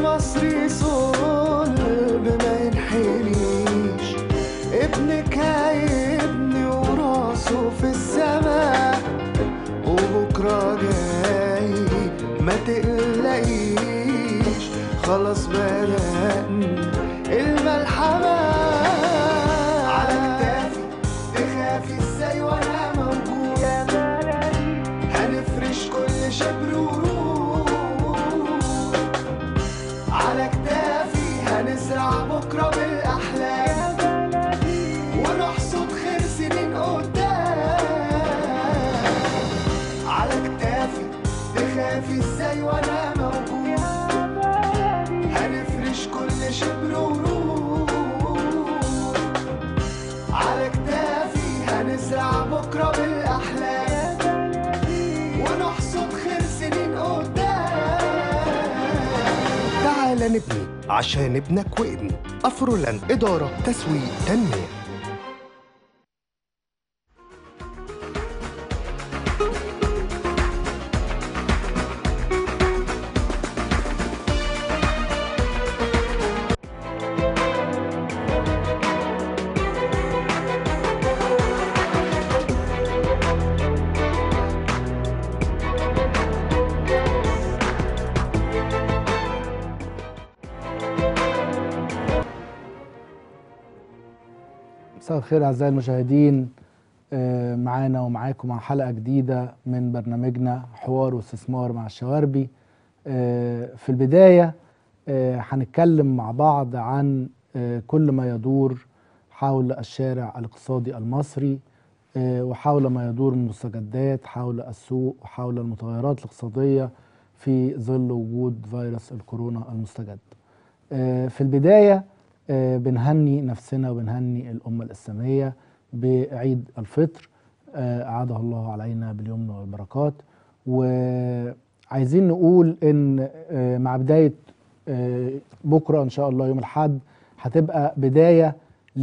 مصري صلب ما ينحنيش ابنك هيبني وراسه في السماء وبكرة جاي ما تقلقيش خلاص بدأنا الملحمة على كتافي تخافي ازاي وانا موجود هنفرش كل شبر ورود على كتافي هنزرع بكرة بالأحلام ونحصد خير سنين قدام على كتافي تخافي ازاي وانا موجود هنفرش كل شبر ورود على كتافي هنزرع بكرة بالأحلام ونحصد خير سنين قدام تعال نبني عشان ابنك وابني أفرولان إدارة تسويق تنمية مساء الخير اعزائي المشاهدين آه، معانا ومعاكم مع حلقه جديده من برنامجنا حوار واستثمار مع الشواربي آه، في البدايه آه، هنتكلم مع بعض عن آه، كل ما يدور حول الشارع الاقتصادي المصري آه، وحول ما يدور من مستجدات حول السوق وحول المتغيرات الاقتصاديه في ظل وجود فيروس الكورونا المستجد. آه، في البدايه آه، بنهني نفسنا وبنهني الأمة الإسلامية بعيد الفطر آه، أعاده الله علينا باليمن والبركات وعايزين نقول إن آه، مع بداية آه، بكرة إن شاء الله يوم الأحد هتبقى بداية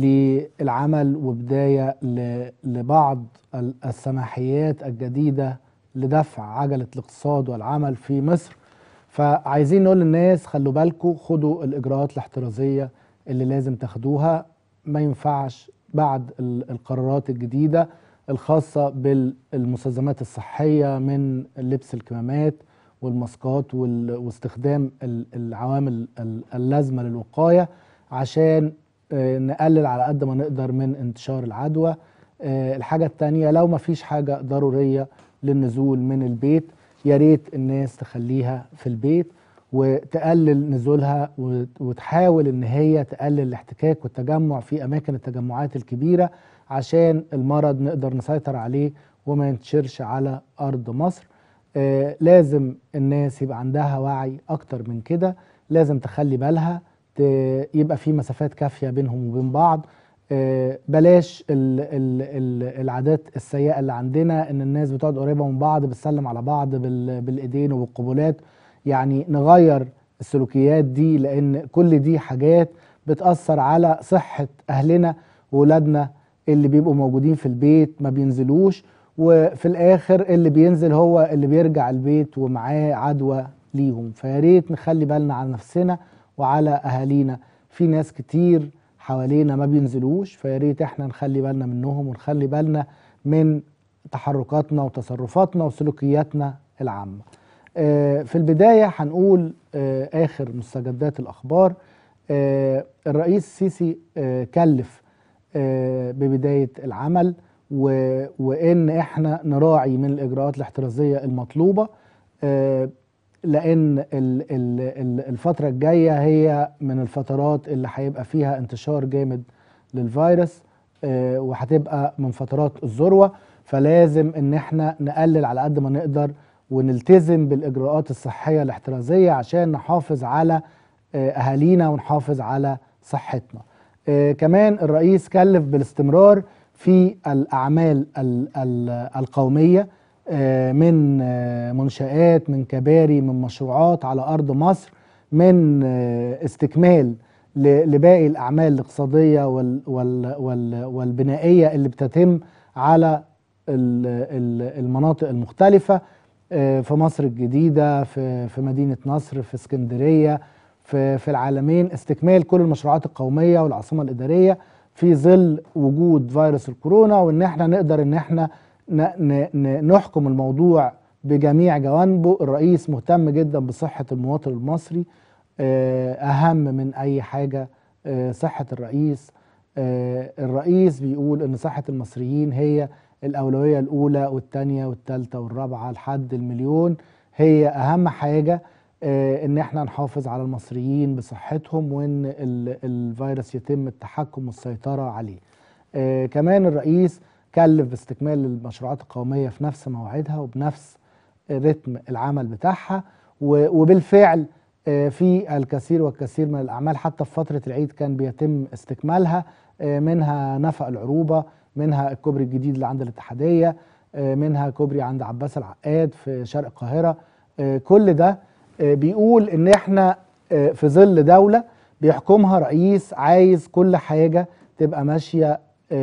للعمل وبداية ل- لبعض ال- السماحيات الجديدة لدفع عجلة الاقتصاد والعمل في مصر فعايزين نقول للناس خلوا بالكم خدوا الإجراءات الاحترازية اللي لازم تاخدوها ما ينفعش بعد ال- القرارات الجديدة الخاصة بالمستلزمات الصحية من لبس الكمامات والماسكات وال- واستخدام ال- العوامل ال- اللازمة للوقاية عشان آه، نقلل على قد ما نقدر من انتشار العدوى آه، الحاجة التانية لو ما فيش حاجة ضرورية للنزول من البيت يا ريت الناس تخليها في البيت وتقلل نزولها وت- وتحاول ان هي تقلل الاحتكاك والتجمع في اماكن التجمعات الكبيره عشان المرض نقدر نسيطر عليه وما ينتشرش على ارض مصر آه لازم الناس يبقى عندها وعي اكتر من كده لازم تخلي بالها ت- يبقى في مسافات كافيه بينهم وبين بعض آه، بلاش ال ال ال العادات السيئه اللي عندنا ان الناس بتقعد قريبه من بعض بتسلم على بعض بال بالايدين وبالقبلات يعني نغير السلوكيات دي لان كل دي حاجات بتاثر على صحه اهلنا واولادنا اللي بيبقوا موجودين في البيت ما بينزلوش وفي الاخر اللي بينزل هو اللي بيرجع البيت ومعاه عدوى ليهم فيا ريت نخلي بالنا على نفسنا وعلى اهالينا في ناس كتير حوالينا ما بينزلوش فيا ريت احنا نخلي بالنا منهم ونخلي بالنا من تحركاتنا وتصرفاتنا وسلوكياتنا العامه. آه، في البدايه هنقول آه، اخر مستجدات الاخبار آه، الرئيس السيسي آه، كلف آه، ببدايه العمل و- وان احنا نراعي من الاجراءات الاحترازيه المطلوبه آه، لان ال- ال- ال- الفتره الجايه هي من الفترات اللي هيبقى فيها انتشار جامد للفيروس آه، وهتبقى من فترات الذروه فلازم ان احنا نقلل على قد ما نقدر ونلتزم بالاجراءات الصحيه الاحترازيه عشان نحافظ على آه، اهالينا ونحافظ على صحتنا. آه، كمان الرئيس كلف بالاستمرار في الاعمال ال- ال- القوميه آه، من آه، منشآت من كباري من مشروعات على أرض مصر من آه، استكمال ل- لباقي الأعمال الاقتصادية وال وال وال والبنائية اللي بتتم على ال- ال- المناطق المختلفة آه، في مصر الجديدة في في مدينة نصر في اسكندرية في في العالمين استكمال كل المشروعات القوميه والعاصمه الاداريه في ظل وجود فيروس الكورونا وان احنا نقدر ان احنا ن- ن- ن- نحكم الموضوع بجميع جوانبه الرئيس مهتم جدا بصحه المواطن المصري آه، اهم من اي حاجه آه، صحه الرئيس آه، الرئيس بيقول ان صحه المصريين هي الاولويه الاولى والثانيه والثالثه والرابعه لحد المليون هي اهم حاجه آه، ان احنا نحافظ على المصريين بصحتهم وان ال- الفيروس يتم التحكم والسيطره عليه آه، كمان الرئيس كلف باستكمال المشروعات القوميه في نفس موعدها وبنفس رتم العمل بتاعها و- وبالفعل آه، في الكثير والكثير من الاعمال حتى في فتره العيد كان بيتم استكمالها آه، منها نفق العروبه منها الكوبري الجديد اللي عند الاتحاديه آه، منها كوبري عند عباس العقاد في شرق القاهره آه، كل ده آه، بيقول ان احنا آه، في ظل دوله بيحكمها رئيس عايز كل حاجه تبقى ماشيه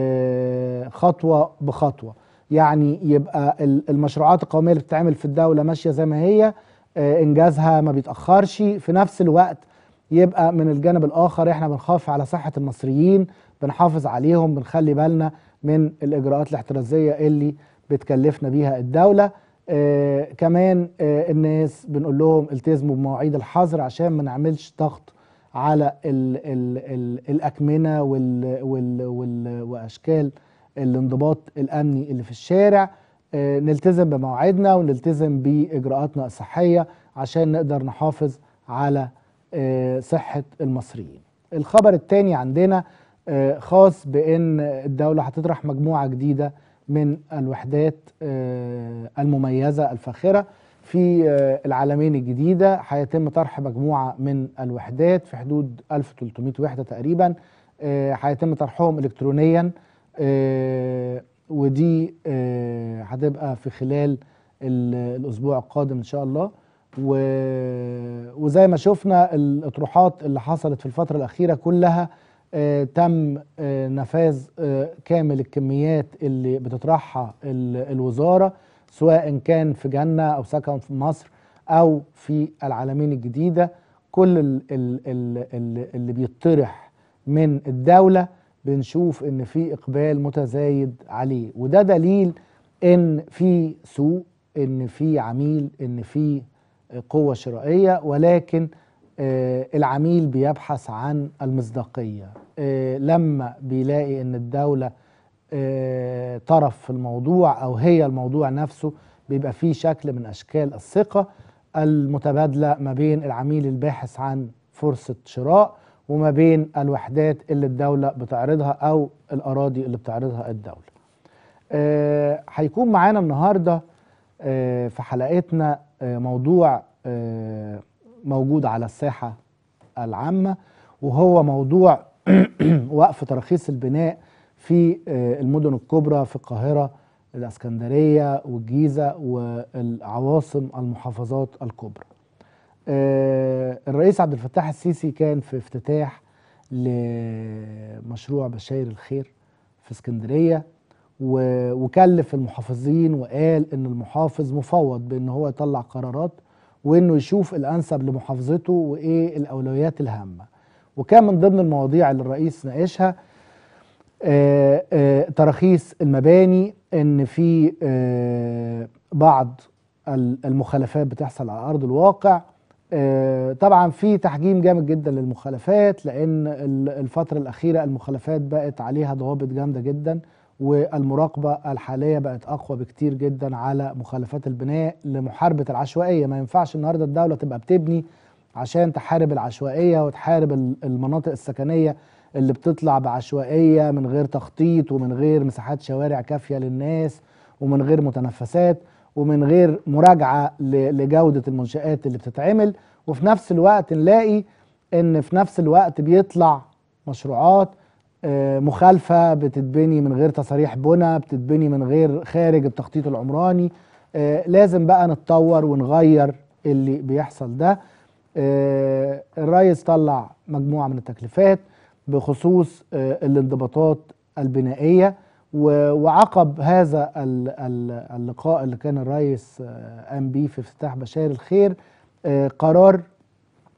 آه، خطوه بخطوه يعني يبقى ال- المشروعات القوميه اللي بتتعمل في الدوله ماشيه زي ما هي آه، انجازها ما بيتاخرش في نفس الوقت يبقى من الجانب الاخر احنا بنخاف على صحه المصريين بنحافظ عليهم بنخلي بالنا من الاجراءات الاحترازيه اللي بتكلفنا بيها الدوله آه كمان آه الناس بنقول لهم التزموا بمواعيد الحظر عشان ما نعملش ضغط على ال ال ال الاكمنه وال وال وال واشكال الانضباط الامني اللي في الشارع آه، نلتزم بمواعيدنا ونلتزم باجراءاتنا الصحيه عشان نقدر نحافظ على آه، صحه المصريين. الخبر الثاني عندنا آه، خاص بان الدوله هتطرح مجموعه جديده من الوحدات آه، المميزه الفاخره في آه، العالمين الجديده هيتم طرح مجموعه من الوحدات في حدود 1300 وحده تقريبا آه، هيتم طرحهم الكترونيا آه، ودي آه، هتبقى في خلال ال- الاسبوع القادم ان شاء الله و- وزي ما شفنا الاطروحات اللي حصلت في الفتره الاخيره كلها آه، تم آه، نفاذ آه، كامل الكميات اللي بتطرحها ال- الوزاره سواء كان في جنه او سكن في مصر او في العالمين الجديده كل ال- ال- ال- ال- اللي بيطرح من الدوله بنشوف ان في اقبال متزايد عليه وده دليل ان في سوق ان في عميل ان في قوه شرائيه ولكن آه، العميل بيبحث عن المصداقيه آه، لما بيلاقي ان الدوله آه، طرف في الموضوع او هي الموضوع نفسه بيبقى فيه شكل من اشكال الثقه المتبادله ما بين العميل الباحث عن فرصه شراء وما بين الوحدات اللي الدوله بتعرضها او الاراضي اللي بتعرضها الدوله. آه، هيكون معانا النهارده آه، في حلقتنا آه، موضوع آه، موجود على الساحه العامه وهو موضوع وقف تراخيص البناء في آه، المدن الكبرى في القاهره الاسكندريه والجيزه والعواصم المحافظات الكبرى. آه، الرئيس عبد الفتاح السيسي كان في افتتاح لمشروع بشاير الخير في اسكندريه و- وكلف المحافظين وقال ان المحافظ مفوض بان هو يطلع قرارات وانه يشوف الانسب لمحافظته وايه الاولويات الهامه وكان من ضمن المواضيع اللي الرئيس ناقشها آه، آه، تراخيص المباني ان في آه، بعض ال- المخالفات بتحصل على ارض الواقع آه، طبعا في تحجيم جامد جدا للمخالفات لان ال- الفتره الاخيره المخالفات بقت عليها ضوابط جامده جدا والمراقبه الحاليه بقت اقوى بكتير جدا على مخالفات البناء لمحاربه العشوائيه ما ينفعش النهارده الدوله تبقى بتبني عشان تحارب العشوائيه وتحارب ال- المناطق السكنيه اللي بتطلع بعشوائيه من غير تخطيط ومن غير مساحات شوارع كافيه للناس ومن غير متنفسات ومن غير مراجعه ل- لجوده المنشات اللي بتتعمل وفي نفس الوقت نلاقي ان في نفس الوقت بيطلع مشروعات آه، مخالفه بتتبني من غير تصاريح بنى بتتبني من غير خارج التخطيط العمراني آه، لازم بقى نتطور ونغير اللي بيحصل ده آه، الرئيس طلع مجموعه من التكليفات بخصوص آه، الانضباطات البنائيه و- وعقب هذا ال- ال- اللقاء اللي كان الرئيس آه، قام بيه في افتتاح بشاير الخير آه، قرار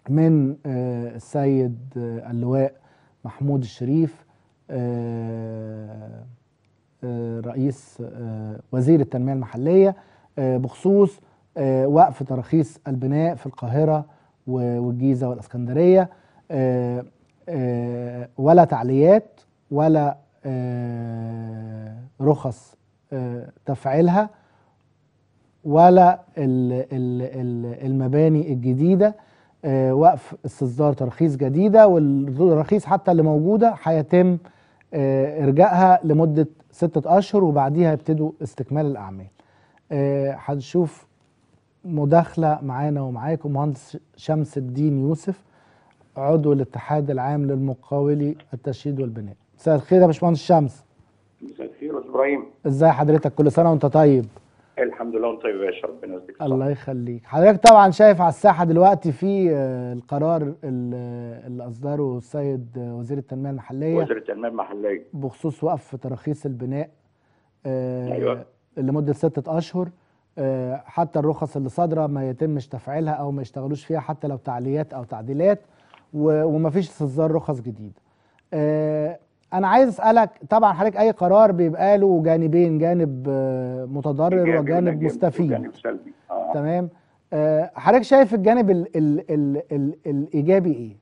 من آه، السيد آه، اللواء محمود الشريف آه، آه، رئيس آه، وزير التنمية المحلية آه، بخصوص آه، وقف تراخيص البناء في القاهرة و- والجيزة والإسكندرية آه، آه، ولا تعليات ولا آه، رخص آه، تفعيلها ولا ال- ال- ال- المباني الجديدة آه، وقف استصدار تراخيص جديدة والتراخيص حتى اللي موجودة هيتم آه، إرجائها لمدة ستة أشهر وبعديها يبتدوا استكمال الأعمال آه، هنشوف مداخلة معانا ومعاكم مهندس شمس الدين يوسف عضو الاتحاد العام للمقاولي التشييد والبناء مساء الخير يا باشمهندس شمس مساء الخير يا أستاذ ابراهيم ازاي حضرتك كل سنة وانت طيب الحمد لله وانت طيب يا باشا ربنا يديك الصحة. الله يخليك حضرتك طبعا شايف على الساحه دلوقتي في آه، القرار ال- اللي اصدره السيد آه، وزير التنميه المحليه وزير التنميه المحليه بخصوص وقف تراخيص البناء آه، أيوة. لمده ستة اشهر آه، حتى الرخص اللي صادره ما يتمش تفعيلها او ما يشتغلوش فيها حتى لو تعليات او تعديلات و- ومفيش استصدار رخص جديده آه، انا عايز اسالك طبعا حضرتك اي قرار بيبقى له جانبين جانب آه، متضرر إيجابي وجانب وجانب- مستفيد وجانب سلبي آه. تمام آه، حضرتك شايف الجانب ال ال ال ال الايجابي ايه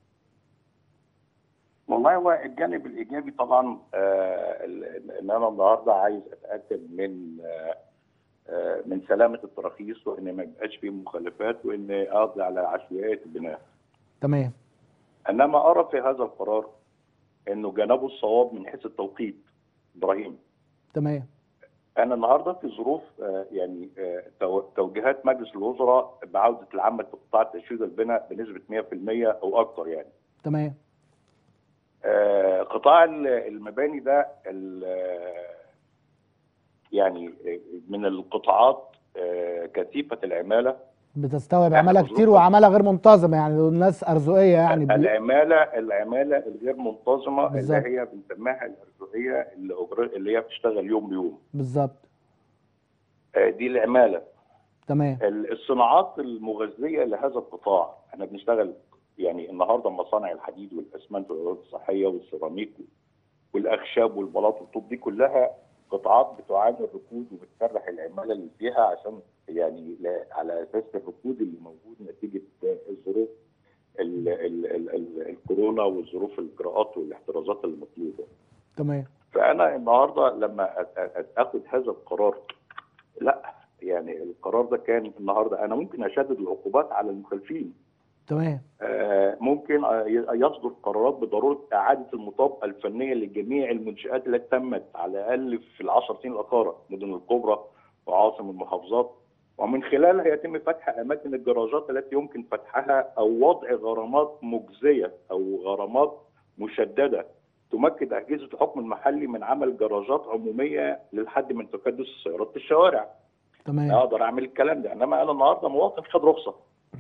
والله هو الجانب الايجابي طبعا آه ال- ان انا النهارده عايز اتاكد من آه آه من سلامه التراخيص وان ما يبقاش فيه مخالفات وان اقضي على عشوائيه البناء تمام انما ارى في هذا القرار انه جانبه الصواب من حيث التوقيت ابراهيم تمام انا النهارده في ظروف آه، يعني آه، تو- توجيهات مجلس الوزراء بعوده العمل في قطاع التشييد والبناء بنسبه 100% او اكثر يعني. تمام آه، قطاع ال- المباني ده ال- آه، يعني آه، من القطاعات آه، كثيفه العماله بتستوعب إحنا عماله في كتير ظروف- وعماله غير منتظمه يعني دول ناس ارزقيه يعني بي... العماله العماله الغير منتظمه بالظبط. اللي هي بنسميها الارزاقيه اللي أجر- اللي هي بتشتغل يوم بيوم بالظبط آه، دي العماله تمام الصناعات المغذيه لهذا القطاع احنا بنشتغل يعني النهارده مصانع الحديد والاسمنت والادوات الصحيه والسيراميك والاخشاب والبلاط والطوب دي كلها قطاعات بتعاني الركود وبتسرح العماله اللي فيها عشان يعني لا- على اساس الركود اللي موجود نتيجه الظروف ال- ال- ال- ال- الكورونا والظروف الاجراءات والاحترازات المطلوبه. تمام فانا النهارده لما أ- أ- اخد هذا القرار لا يعني القرار ده كان النهارده انا ممكن اشدد العقوبات على المخالفين تمام آه، ممكن آه، يصدر قرارات بضروره اعاده المطابقه الفنيه لجميع المنشات التي تمت على الاقل في العشر سنين الاخيره مدن الكبرى وعاصم المحافظات ومن خلالها يتم فتح اماكن الجراجات التي يمكن فتحها او وضع غرامات مجزيه او غرامات مشدده تمكن اجهزه الحكم المحلي من عمل جراجات عموميه للحد من تكدس السيارات في الشوارع. تمام اقدر اعمل الكلام ده انما انا النهارده مواطن خد رخصه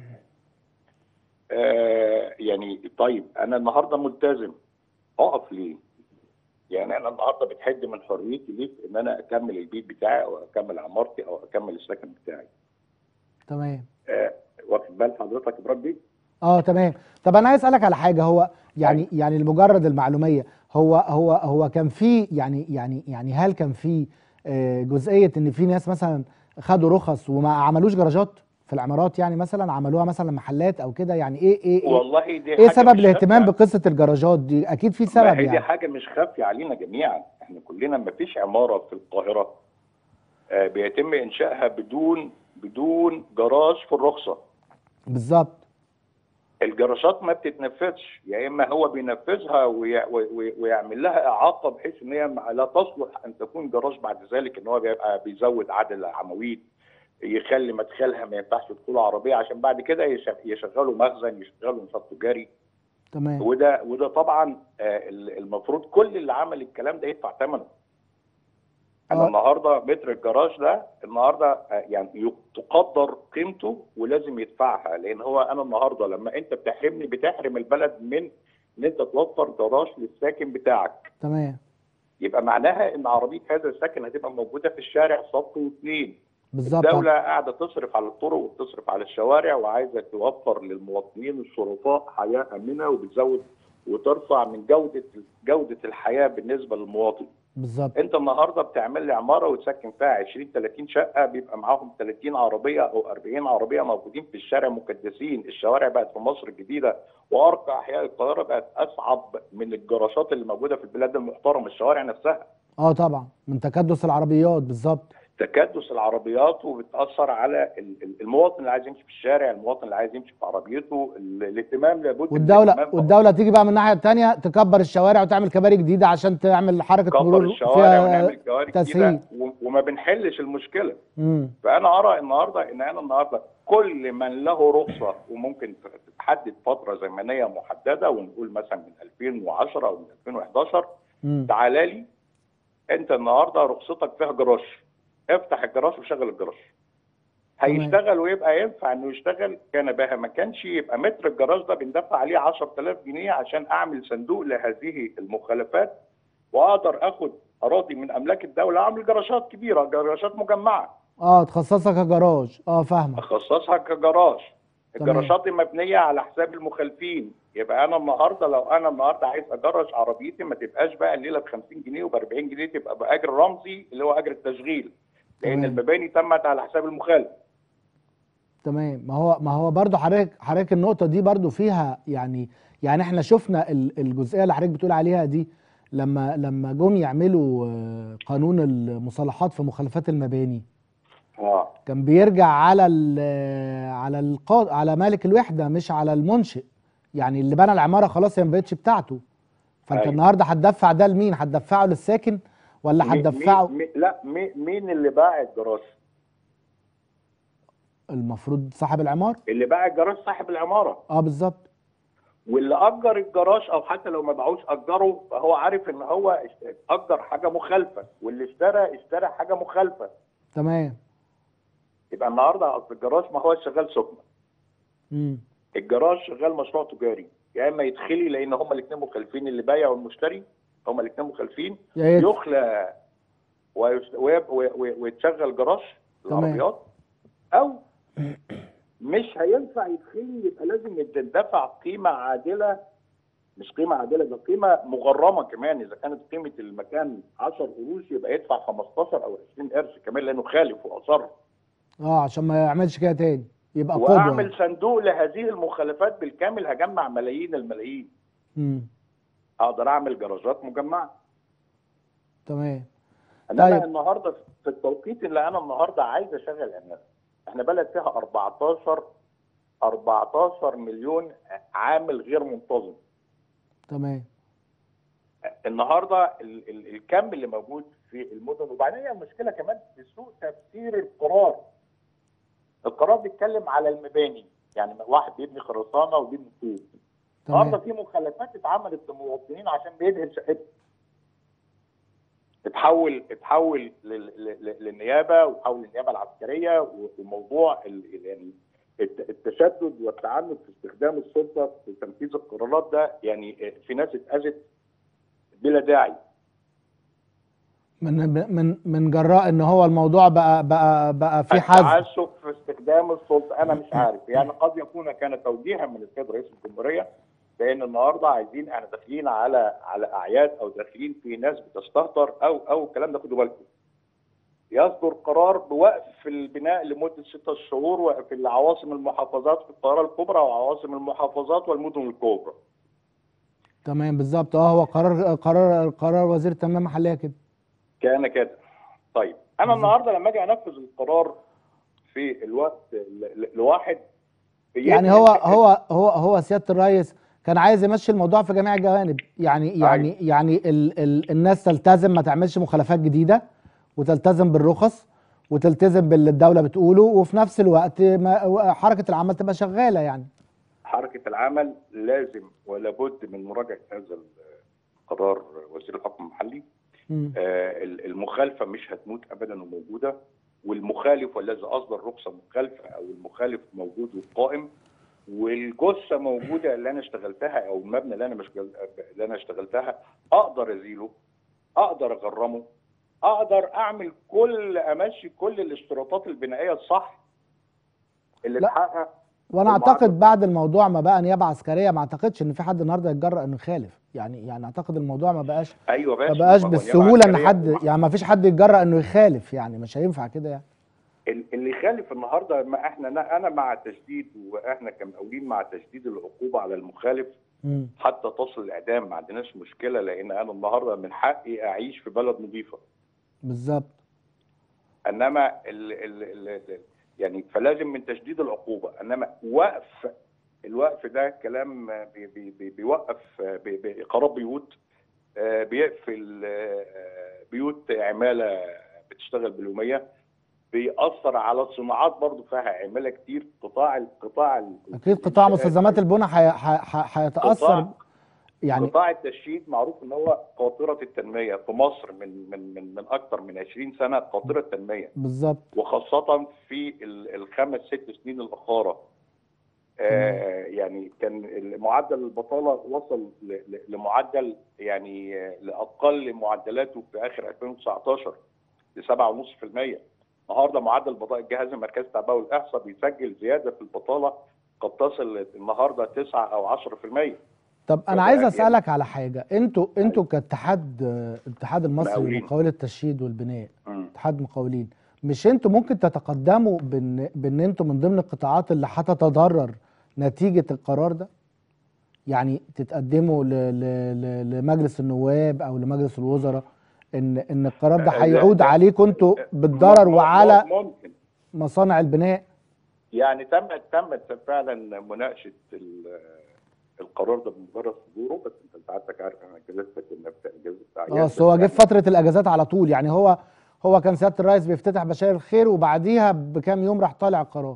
آه يعني طيب انا النهارده ملتزم اقف ليه؟ يعني انا النهارده بتحد من حريتي ليه في ان انا اكمل البيت بتاعي او اكمل عمارتي او اكمل السكن بتاعي تمام آه واخد بال حضرتك يا براد اه تمام طب انا عايز اسالك على حاجه هو يعني يعني لمجرد المعلوميه هو هو هو كان في يعني يعني يعني هل كان في آه، جزئيه ان في ناس مثلا خدوا رخص وما عملوش جراجات في العمارات يعني مثلا عملوها مثلا محلات او كده يعني ايه ايه ايه, والله دي إيه حاجة سبب مش الاهتمام خافية. بقصه الجراجات دي اكيد في ما سبب هي دي يعني حاجه مش خافيه علينا جميعا احنا كلنا ما فيش عماره في القاهره آه بيتم انشائها بدون بدون جراج في الرخصه بالظبط الجراشات ما بتتنفذش يا اما هو بينفذها وي- وي- ويعمل لها اعاقه بحيث ان هي لا تصلح ان تكون جراج بعد ذلك ان هو بيبقى بيزود عدد العواميد يخلي مدخلها ما ينفعش تدخل عربيه عشان بعد كده يش- يشغلوا مخزن يشغلوا نشاط تجاري تمام وده وده طبعا آه، المفروض كل اللي عمل الكلام ده يدفع ثمنه انا آه. النهارده متر الجراج ده النهارده آه، يعني يق- تقدر قيمته ولازم يدفعها لان هو انا النهارده لما انت بتحرمني بتحرم البلد من ان انت توفر جراج للساكن بتاعك تمام يبقى معناها ان عربيه هذا الساكن هتبقى موجوده في الشارع صف واثنين بالظبط الدولة قاعدة تصرف على الطرق وتصرف على الشوارع وعايزة توفر للمواطنين الشرفاء حياة آمنة وبتزود وترفع من جودة جودة الحياة بالنسبة للمواطن. بالظبط أنت النهاردة بتعمل لي عمارة وتسكن فيها 20 30 شقة بيبقى معاهم 30 عربية أو 40 عربية موجودين في الشارع مكدسين، الشوارع بقت في مصر الجديدة وأرقى أحياء القاهرة بقت أصعب من الجراشات اللي موجودة في البلاد المحترمة الشوارع نفسها. اه طبعا من تكدس العربيات بالظبط تكدس العربيات وبتاثر على ال- ال- المواطن اللي عايز يمشي في الشارع، المواطن اللي عايز يمشي في عربيته، ال- الاهتمام لابد من والدولة الاهتمام والدولة تيجي بقى من الناحية التانية تكبر الشوارع وتعمل كباري جديدة عشان تعمل حركة نكبر مرور الشوارع فيها ونعمل كوارث تسهيل. جديده و- وما بنحلش المشكله، مم. فانا ارى النهارده ان انا النهارده كل من له رخصه وممكن تتحدد فتره زمنيه محدده ونقول مثلا من 2010 او من 2011 مم. تعالى لي انت النهارده رخصتك فيها جراج افتح الجراج وشغل الجراج تمام. هيشتغل ويبقى ينفع انه يشتغل كان بها ما كانش يبقى متر الجراج ده بندفع عليه 10000 جنيه عشان اعمل صندوق لهذه المخالفات واقدر اخد اراضي من املاك الدوله اعمل جراجات كبيره جراجات مجمعه اه تخصصها كجراج اه فاهمة اخصصها كجراج تمام. الجراشات دي مبنيه على حساب المخالفين يبقى انا النهارده لو انا النهارده عايز اجرج عربيتي ما تبقاش بقى الليله ب 50 جنيه وب 40 جنيه تبقى باجر رمزي اللي هو اجر التشغيل لان تمام. المباني تمت على حساب المخالف تمام ما هو ما هو برضو حضرتك حضرتك النقطة دي برضو فيها يعني يعني احنا شفنا ال- الجزئية اللي حضرتك بتقول عليها دي لما لما جم يعملوا آه، قانون المصالحات في مخالفات المباني اه كان بيرجع على ال على القا... على مالك الوحده مش على المنشئ يعني اللي بنى العماره خلاص هي ما بقتش بتاعته فانت أيوة. النهارده هتدفع ده لمين هتدفعه للساكن ولا مي- هتدفعه مي- مي- لا مي- مين اللي باع الجراج؟ المفروض صاحب العمار اللي باع الجراج صاحب العماره اه بالظبط واللي اجر الجراج او حتى لو ما باعوش اجره فهو عارف ان هو اشت- اجر حاجه مخالفه واللي اشترى اشترى حاجه مخالفه تمام يبقى النهارده اصل الجراج ما هو شغال سكنه امم الجراج شغال مشروع تجاري يا اما يدخلي لان هما الاثنين مخالفين اللي بايع والمشتري هما الاثنين مخالفين يا ريت يخلى ويش- ويب- وي- وي- ويتشغل جراج تمام. العربيات او مش هينفع يدخلي يبقى لازم يدفع قيمه عادله مش قيمه عادله ده قيمه مغرمه كمان اذا كانت قيمه المكان 10 قروش يبقى يدفع 15 او 20 قرش كمان لانه خالف واصر اه عشان ما يعملش كده تاني يبقى قدوه واعمل صندوق لهذه المخالفات بالكامل هجمع ملايين الملايين امم اقدر اعمل جراجات مجمعه تمام انما طيب. النهارده في التوقيت اللي انا النهارده عايز اشغل عماله احنا بلد فيها 14 14 مليون عامل غير منتظم تمام النهارده ال ال الكم اللي موجود في المدن وبعدين هي المشكله كمان في سوء تفسير القرار القرار بيتكلم على المباني يعني واحد بيبني خرسانه وبيبني طوب النهارده تمام في مخالفات اتعملت للمواطنين عشان بيدهن شقته اتحول اتحول لل- لل- للنيابه وتحول للنيابه العسكريه و- وموضوع ال- ال- يعني الت- التشدد والتعنت في استخدام السلطه في تنفيذ القرارات ده يعني في ناس اتاذت بلا داعي من من من جراء ان هو الموضوع بقى بقى بقى في حزم التعسف في استخدام السلطه انا مش عارف يعني قد يكون كان توجيها من السيد رئيس الجمهوريه لان النهارده عايزين احنا داخلين على على اعياد او داخلين في ناس بتستهتر او او الكلام ده خدوا بالكم يصدر قرار بوقف البناء لمده ستة شهور وفي العواصم المحافظات في القاهره الكبرى وعواصم المحافظات والمدن الكبرى تمام بالظبط اه هو قرار قرار قرار وزير التنميه المحليه كده كان كده طيب انا النهارده لما اجي انفذ القرار في الوقت ل- ل- لواحد يعني هو هو هو هو سياده الرئيس كان عايز يمشي الموضوع في جميع الجوانب يعني يعني يعني ال ال الناس تلتزم ما تعملش مخالفات جديده وتلتزم بالرخص وتلتزم باللي الدوله بتقوله وفي نفس الوقت ما حركه العمل تبقى شغاله يعني حركه العمل لازم ولا بد من مراجعه هذا القرار وزير الحكم المحلي مم. آه، المخالفه مش هتموت ابدا وموجوده والمخالف والذي اصدر رخصه مخالفه او المخالف موجود وقائم والجثه موجوده اللي انا اشتغلتها او المبنى اللي انا مش اللي انا اشتغلتها اقدر ازيله اقدر اغرمه اقدر اعمل كل امشي كل الاشتراطات البنائيه الصح اللي لا. تحقق وانا المعارضة. اعتقد بعد الموضوع ما بقى نيابه عسكريه ما اعتقدش ان في حد النهارده يتجرأ انه يخالف يعني يعني اعتقد الموضوع ما بقاش ايوه ما باشا بقاش هو بالسهوله ان نيابة حد عسكرية. يعني ما فيش حد يتجرأ انه يخالف يعني مش هينفع كده يعني ال- اللي يخالف النهارده ما احنا انا مع تشديد واحنا كمقاولين مع تشديد العقوبه على المخالف مم. حتى تصل الاعدام ما عندناش مشكله لان انا النهارده من حقي اعيش في بلد نظيفه بالظبط انما ال ال ال ال يعني فلازم من تشديد العقوبه انما وقف الوقف ده كلام بي بي بي بيوقف بي- بي- خراب بيوت آه، بيقفل آه، بيوت عماله بتشتغل باليوميه بيأثر على الصناعات برضو فيها عماله كتير قطاع القطاع ال- اكيد قطاع الإنشاءات- مستلزمات البناء هي- ه- ه- هيتاثر قطاع يعني قطاع التشييد معروف ان هو قاطره التنميه في مصر من من من من اكثر من 20 سنه قاطره تنميه بالظبط وخاصة في ال- الخمس ست سنين الأخيرة آه يعني كان معدل البطالة وصل ل- ل- لمعدل يعني آه، لأقل معدلاته في آخر 2019 ل 7.5% النهارده معدل البطالة الجهاز المركزي التعبئة والإحصاء بيسجل زيادة في البطالة قد تصل النهارده 9 أو 10% طب انا فده عايز يعني- اسالك على حاجه انتوا انتوا كاتحاد آه، الاتحاد المصري مقاولين. لمقاولات التشييد والبناء مم. اتحاد مقاولين مش انتوا ممكن تتقدموا بان بان انتوا من ضمن القطاعات اللي هتتضرر نتيجه القرار ده يعني تتقدموا ل ل ل لمجلس النواب او لمجلس الوزراء ان ان القرار ده آه، لا، هيعود لا. عليكم انتوا بالضرر م- م- وعلى ممكن مصانع البناء يعني تمت تمت فعلا مناقشه ال- القرار ده بمجرد صدوره بس انت سعادتك عارف انا جلستك كنا في اجازه اعياد اه أصل هو بس جه في يعني فتره الاجازات على طول يعني هو هو كان سياده الرئيس بيفتتح بشاير الخير وبعديها بكام يوم راح طالع القرار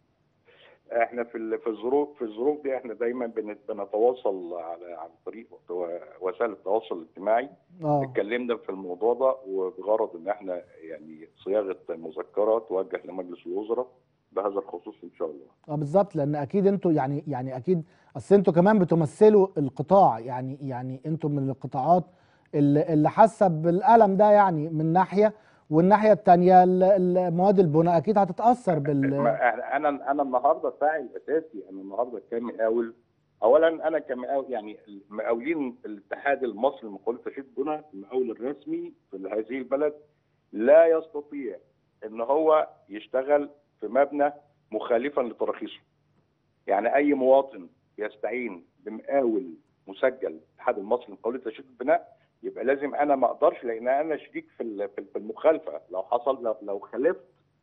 احنا في ال- في الظروف في الظروف دي احنا دايما بن- بنتواصل على عن طريق و- وسائل التواصل الاجتماعي اه اتكلمنا في الموضوع ده وبغرض ان احنا يعني صياغه مذكره توجه لمجلس الوزراء بهذا الخصوص ان شاء الله اه بالظبط لان اكيد انتوا يعني يعني اكيد اصل انتوا كمان بتمثلوا القطاع يعني يعني انتوا من القطاعات اللي, اللي حاسه بالالم ده يعني من ناحيه والناحيه الثانيه المواد البناء اكيد هتتاثر بال ما إحنا- انا انا النهارده فاعل اساسي انا النهارده كمقاول اولا انا كمقاول يعني المقاولين الاتحاد المصري لمقاولات تشييد البناء المقاول الرسمي في هذه البلد لا يستطيع ان هو يشتغل في مبنى مخالفا لتراخيصه يعني اي مواطن يستعين بمقاول مسجل الاتحاد المصري لمقاولات تشييد البناء يبقى لازم انا ما اقدرش لان انا شريك في ال- في في المخالفه لو حصل لو- لو خالفت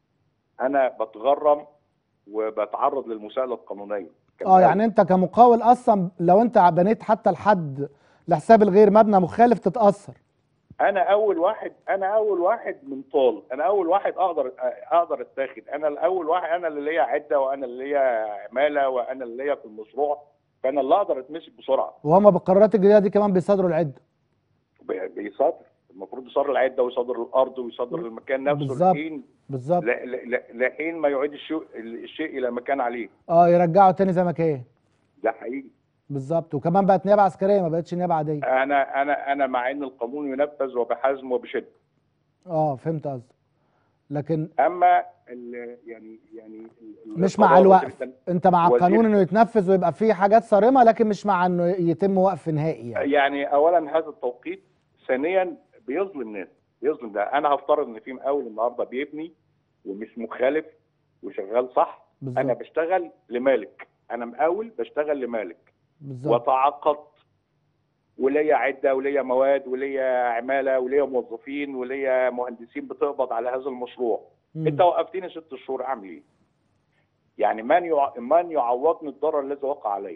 انا بتغرم وبتعرض للمساءله القانونيه اه يعني انت كمقاول اصلا لو انت بنيت حتى لحد لحساب الغير مبنى مخالف تتاثر انا اول واحد انا اول واحد من طال انا اول واحد اقدر اقدر اتاخد انا الاول واحد انا اللي ليا عده وانا اللي ليا عماله وانا اللي ليا في المشروع فانا اللي اقدر اتمسك بسرعه وهم بالقرارات الجديده دي كمان بيصادروا العده بي- بيصادر المفروض يصادر العده ويصادر الارض ويصادر المكان نفسه بالظبط. لحين بالظبط ل- ل- ل- لحين ما يعيد الشيء الشيء الى مكان عليه اه يرجعوا تاني زي ما كان ده حقيقي بالظبط وكمان بقت نيابه عسكريه ما بقتش نيابه عاديه انا انا انا مع ان القانون ينفذ وبحزم وبشده اه فهمت قصدك لكن اما ال يعني يعني ال- مش مع القضاء الوقف وزير التن- انت مع وزير- القانون انه يتنفذ ويبقى فيه حاجات صارمه لكن مش مع انه يتم وقف نهائي يعني يعني اولا هذا التوقيت ثانيا بيظلم ناس بيظلم ده انا هفترض ان في مقاول النهارده بيبني ومش مخالف وشغال صح انا بالظبط بشتغل لمالك انا مقاول بشتغل لمالك بالظبط وتعاقدت وليا عده وليا مواد وليا عماله وليا موظفين وليا مهندسين بتقبض على هذا المشروع مم. انت وقفتني ست شهور اعمل ايه؟ يعني من يع... من يعوضني الضرر الذي وقع علي؟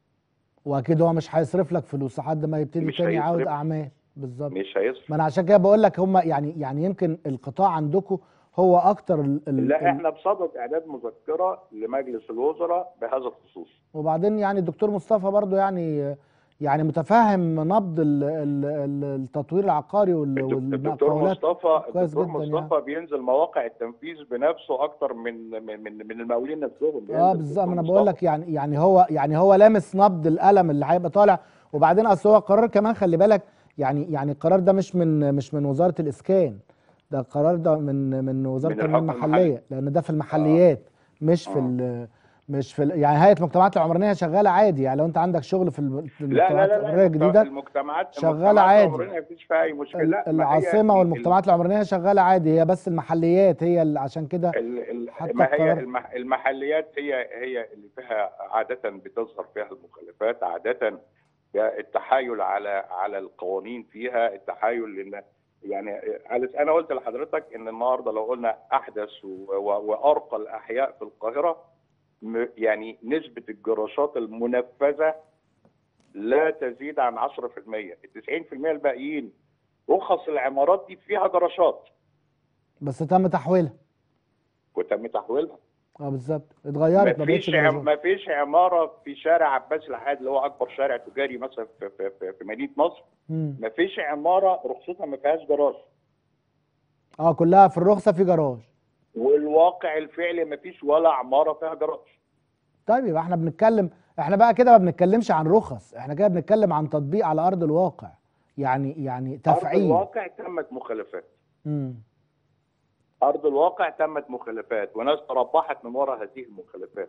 واكيد هو مش هيصرف لك فلوس لحد ما يبتدي مش تاني يعود هيصرف. اعمال بالظبط مش هيصرف ما انا عشان كده بقول لك هم يعني يعني يمكن القطاع عندكم هو اكتر ال ال لا ال احنا بصدد اعداد مذكره لمجلس الوزراء بهذا الخصوص وبعدين يعني الدكتور مصطفى برضو يعني يعني متفهم نبض ال ال ال التطوير العقاري وال الدك- الدكتور والمقاولات مصطفى كويس الدكتور جدا مصطفى بينزل مواقع التنفيذ بنفسه اكتر من من من, من المقاولين نفسهم اه بينزل بالظبط الدكتور انا بقول مصطفى. لك يعني يعني هو يعني هو لامس نبض الالم اللي هيبقى طالع وبعدين اصل هو قرار كمان خلي بالك يعني يعني القرار ده مش من مش من وزاره الاسكان ده القرار ده من من وزاره من التنميه الحكم المحليه لان ده في المحليات مش في آه. ال مش في ال يعني هيئه المجتمعات العمرانيه شغاله عادي يعني لو انت عندك شغل في الم- في لا لا المجتمعات لا العمرانيه لا الجديده المجتمعات شغالة المجتمعات عادي. العمرانية مفيش فيها اي مشكله ال- لا ما هي العاصمه ال- والمجتمعات العمرانيه شغاله عادي هي بس المحليات هي اللي عشان كده ال- ال- حتى ما هي القرار- المح- المحليات هي هي اللي فيها عاده بتظهر فيها المخالفات عاده التحايل على على القوانين فيها التحايل لان يعني على- انا قلت لحضرتك ان النهارده لو قلنا احدث و- و- وارقى الاحياء في القاهره م- يعني نسبه الجراشات المنفذه لا تزيد عن 10% ال 90% الباقيين رخص العمارات دي فيها جراشات بس تم تحويلها وتم تحويلها اه بالظبط اتغيرت ما بقتش مفيش عم... جرازات. مفيش عماره في شارع عباس العقاد اللي هو اكبر شارع تجاري مثلا في في في, في مدينه نصر مم. مفيش عماره رخصتها ما فيهاش جراج اه كلها في الرخصه في جراج والواقع الفعلي مفيش ولا عماره فيها جراج طيب يبقى احنا بنتكلم احنا بقى كده ما بنتكلمش عن رخص احنا كده بنتكلم عن تطبيق على ارض الواقع يعني يعني ارض تفعيل الواقع تمت مخالفات مم. ارض الواقع تمت مخالفات وناس تربحت من وراء هذه المخالفات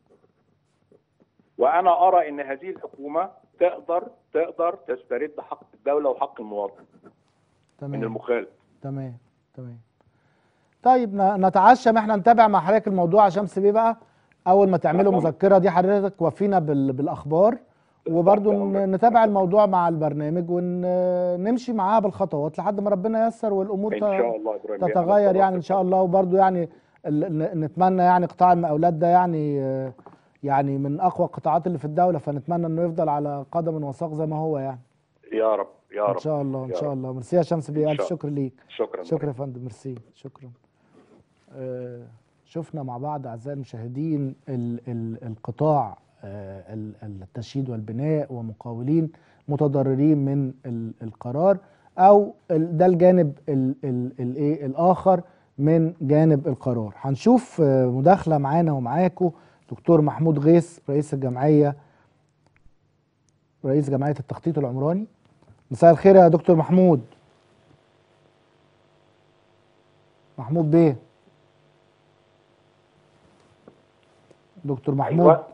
وانا ارى ان هذه الحكومه تقدر تقدر تسترد حق الدوله وحق المواطن من تمام المخالف تمام تمام طيب ن- نتعشم احنا نتابع مع حضرتك الموضوع يا شمس بيه بقى اول ما تعملوا طبعا. مذكره دي حضرتك وفينا بال... بالاخبار وبرضو ن- نتابع الموضوع مع البرنامج ونمشي معاها بالخطوات لحد ما ربنا ييسر والامور ان ت- شاء الله يا إبراهيم. تتغير يعني ان شاء الله وبرضو يعني ال- ن- نتمنى يعني قطاع المقاولات ده يعني آه، يعني من اقوى القطاعات اللي في الدوله فنتمنى انه يفضل على قدم وساق زي ما هو يعني يا رب يا رب ان شاء الله ان يا شاء رب. الله ميرسي يا شمس بيه إن الف شاء شكر ليك شكرا شكرا يا فندم ميرسي شكرا آه، شفنا مع بعض اعزائي المشاهدين ال ال القطاع آه، ال- التشييد والبناء ومقاولين متضررين من ال القرار او ال- ده الجانب ال ال الايه الاخر من جانب القرار هنشوف آه، مداخله معانا ومعاكم دكتور محمود غيث رئيس الجمعيه رئيس جمعيه التخطيط العمراني مساء الخير يا دكتور محمود محمود بيه دكتور محمود أيوة.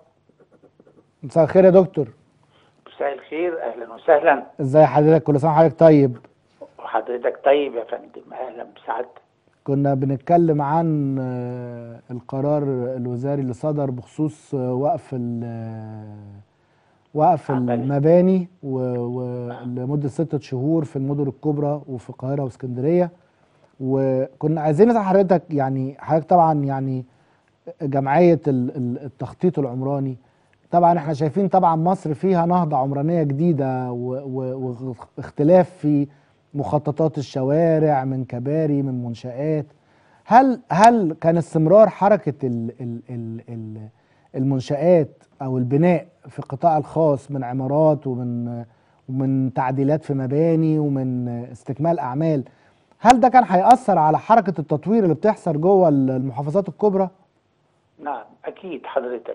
مساء الخير يا دكتور مساء الخير اهلا وسهلا ازاي حضرتك كل سنه وحضرتك طيب وحضرتك طيب يا فندم اهلا بسعادتك كنا بنتكلم عن آه، القرار الوزاري اللي صدر بخصوص آه، وقف ال- آه، وقف عمل. المباني ولمده ستة شهور في المدن الكبرى وفي القاهره واسكندريه وكنا عايزين نسال حضرتك يعني حضرتك طبعا يعني جمعيه ال- ال- التخطيط العمراني طبعا احنا شايفين طبعا مصر فيها نهضه عمرانيه جديده و- و- واختلاف في مخططات الشوارع من كباري من منشآت هل هل كان استمرار حركه ال ال ال ال المنشآت او البناء في القطاع الخاص من عمارات ومن ومن تعديلات في مباني ومن استكمال اعمال هل ده كان هيأثر على حركه التطوير اللي بتحصل جوه المحافظات الكبرى؟ نعم اكيد حضرتك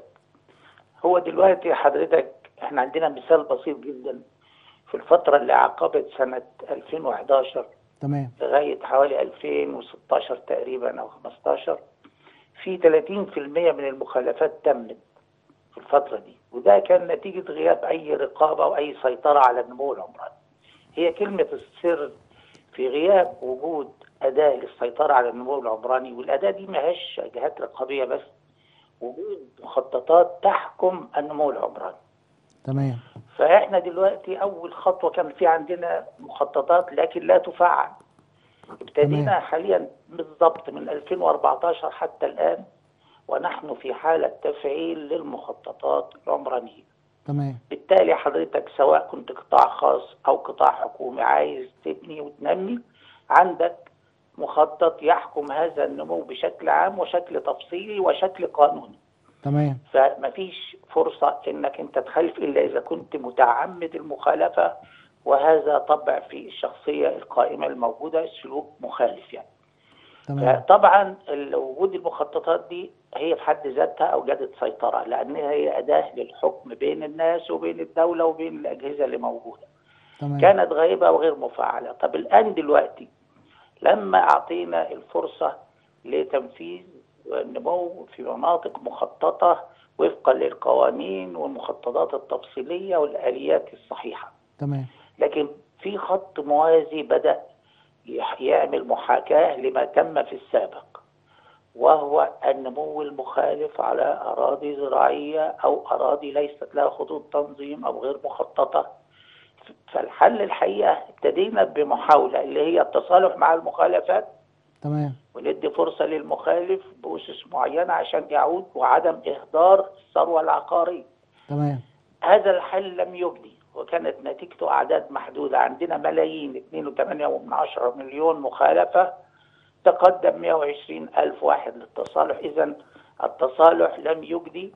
هو دلوقتي حضرتك احنا عندنا مثال بسيط جدا في الفترة اللي عقبت سنة 2011 تمام لغاية حوالي 2016 تقريبا أو 15 في 30% من المخالفات تمت في الفترة دي وده كان نتيجة غياب أي رقابة وأي سيطرة على النمو العمراني هي كلمة السر في غياب وجود أداة للسيطرة على النمو العمراني والأداة دي ما هيش جهات رقابية بس وجود مخططات تحكم النمو العمراني تمام فاحنا دلوقتي اول خطوه كان في عندنا مخططات لكن لا تفعل ابتدينا تمام. حاليا بالضبط من 2014 حتى الان ونحن في حاله تفعيل للمخططات العمرانيه تمام بالتالي حضرتك سواء كنت قطاع خاص او قطاع حكومي عايز تبني وتنمي عندك مخطط يحكم هذا النمو بشكل عام وشكل تفصيلي وشكل قانوني تمام فمفيش فرصة انك انت تخالف الا اذا كنت متعمد المخالفة وهذا طبع في الشخصية القائمة الموجودة السلوك مخالف يعني تمام طبعا وجود المخططات دي هي في حد ذاتها اوجدت سيطرة لانها هي اداة للحكم بين الناس وبين الدولة وبين الاجهزة اللي موجودة تمام كانت غائبة وغير مفعلة طب الآن دلوقتي لما اعطينا الفرصه لتنفيذ النمو في مناطق مخططه وفقا للقوانين والمخططات التفصيليه والاليات الصحيحه. تمام لكن في خط موازي بدأ يح- يعمل محاكاة لما تم في السابق وهو النمو المخالف على أراضي زراعية أو أراضي ليست لها خطوط تنظيم أو غير مخططة فالحل الحقيقة ابتدينا بمحاولة اللي هي التصالح مع المخالفات تمام وندي فرصة للمخالف بأسس معينة عشان يعود وعدم إهدار الثروة العقارية تمام هذا الحل لم يجدي وكانت نتيجته أعداد محدودة عندنا ملايين 2.8 مليون مخالفة تقدم 120 ألف واحد للتصالح إذا التصالح لم يجدي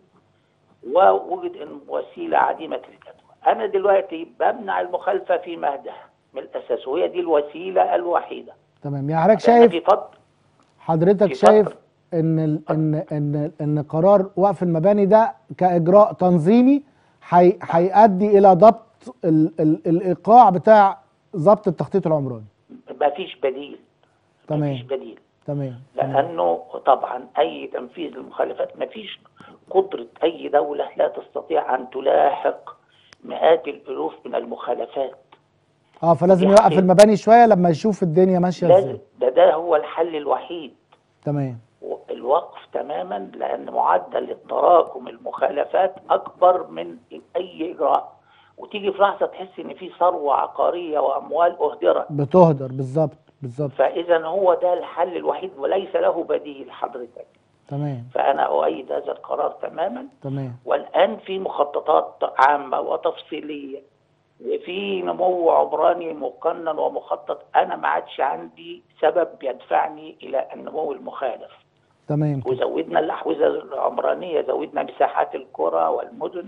ووجد إن وسيلة عديمة الجدوى أنا دلوقتي بمنع المخالفة في مهدها من الأساس وهي دي الوسيلة الوحيدة تمام يعني حضرتك لأن شايف في فترة حضرتك في شايف فترة. ان ال ان ان ان قرار وقف المباني ده كاجراء تنظيمي حي- هيؤدي الى ضبط ال ال الايقاع بتاع ضبط التخطيط العمراني ما فيش بديل ما تمام. فيش بديل تمام تمام لانه طبعا اي تنفيذ للمخالفات ما فيش قدره اي دوله لا تستطيع ان تلاحق مئات الالوف من المخالفات اه فلازم دي يوقف حقيقة. المباني شويه لما يشوف الدنيا ماشيه لازم ازاي ده ده هو الحل الوحيد تمام الوقف تماما لان معدل التراكم المخالفات اكبر من اي اجراء وتيجي في لحظه تحس ان في ثروه عقاريه واموال اهدرت بتهدر بالظبط بالظبط فاذا هو ده الحل الوحيد وليس له بديل حضرتك تمام فانا اؤيد هذا القرار تماما تمام والآن في مخططات عامة وتفصيلية وفي نمو عمراني مقنن ومخطط أنا ما عادش عندي سبب يدفعني إلى النمو المخالف تمام كده. وزودنا الأحوزة العمرانية زودنا مساحات القرى والمدن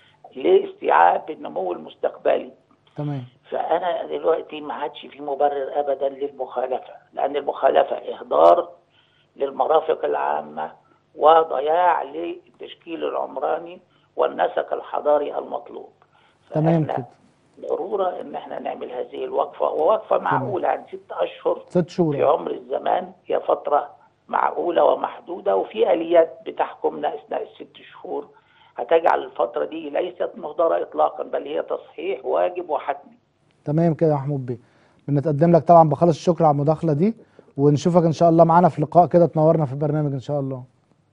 لاستيعاب النمو المستقبلي تمام فأنا دلوقتي ما عادش في مبرر أبدا للمخالفة لأن المخالفة إهدار للمرافق العامة وضياع للتشكيل العمراني والنسق الحضاري المطلوب تمام فإحنا كده ضرورة إن احنا نعمل هذه الوقفة ووقفة معقولة عن ست أشهر ست شهور في عمر الزمان هي فترة معقولة ومحدودة وفي آليات بتحكمنا أثناء الست شهور هتجعل الفترة دي ليست مهدرة إطلاقا بل هي تصحيح واجب وحتمي تمام كده يا محمود بيه بنتقدم لك طبعا بخالص الشكر على المداخله دي ونشوفك ان شاء الله معانا في لقاء كده تنورنا في البرنامج ان شاء الله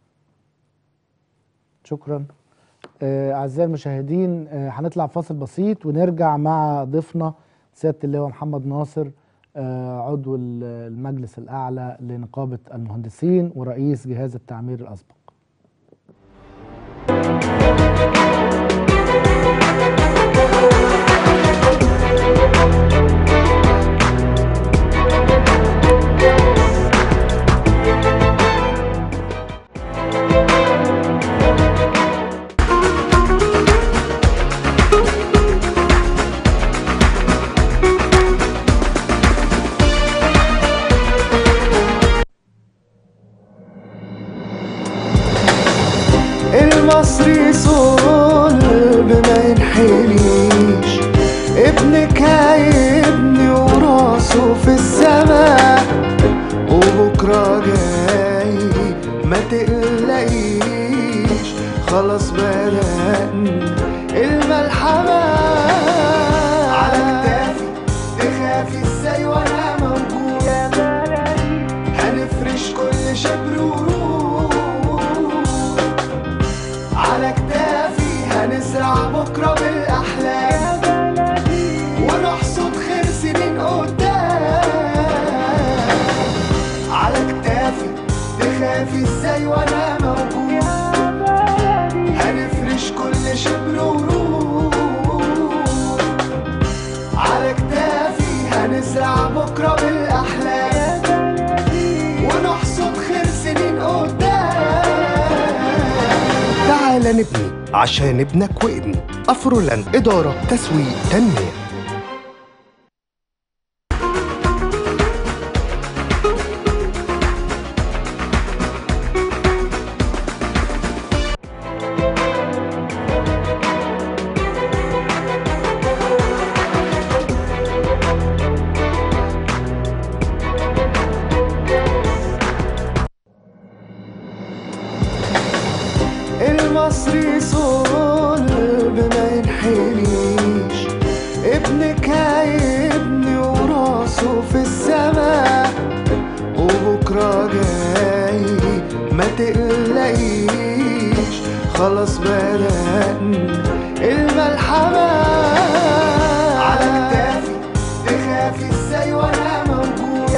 شكرا آه، اعزائي المشاهدين آه، هنطلع فاصل بسيط ونرجع مع ضيفنا سياده اللواء محمد ناصر آه، عضو ال- المجلس الاعلى لنقابه المهندسين ورئيس جهاز التعمير الاسبق المصري صلب ما ينحنيش ابنك هيبني وراسه في السماء وبكرة جاي ما تقلقيش خلاص بدأنا الملحمة على كتافي تخافي ازاي وانا موجود هنفرش كل شبر ورود على كتافي هنزرع بكرة بالأحلام ونحصد خير سنين قدام على كتافي تخافي ازاي وانا موجود هنفرش كل شبر ورود على كتافي هنزرع بكرة بالأحلام ونحصد خير سنين قدام تعال نبني عشان ابنك وابني أفرولاند إدارة تسويق تنمية خلاص بدأنا الملحمة على كتافي تخافي ازاي وانا موجود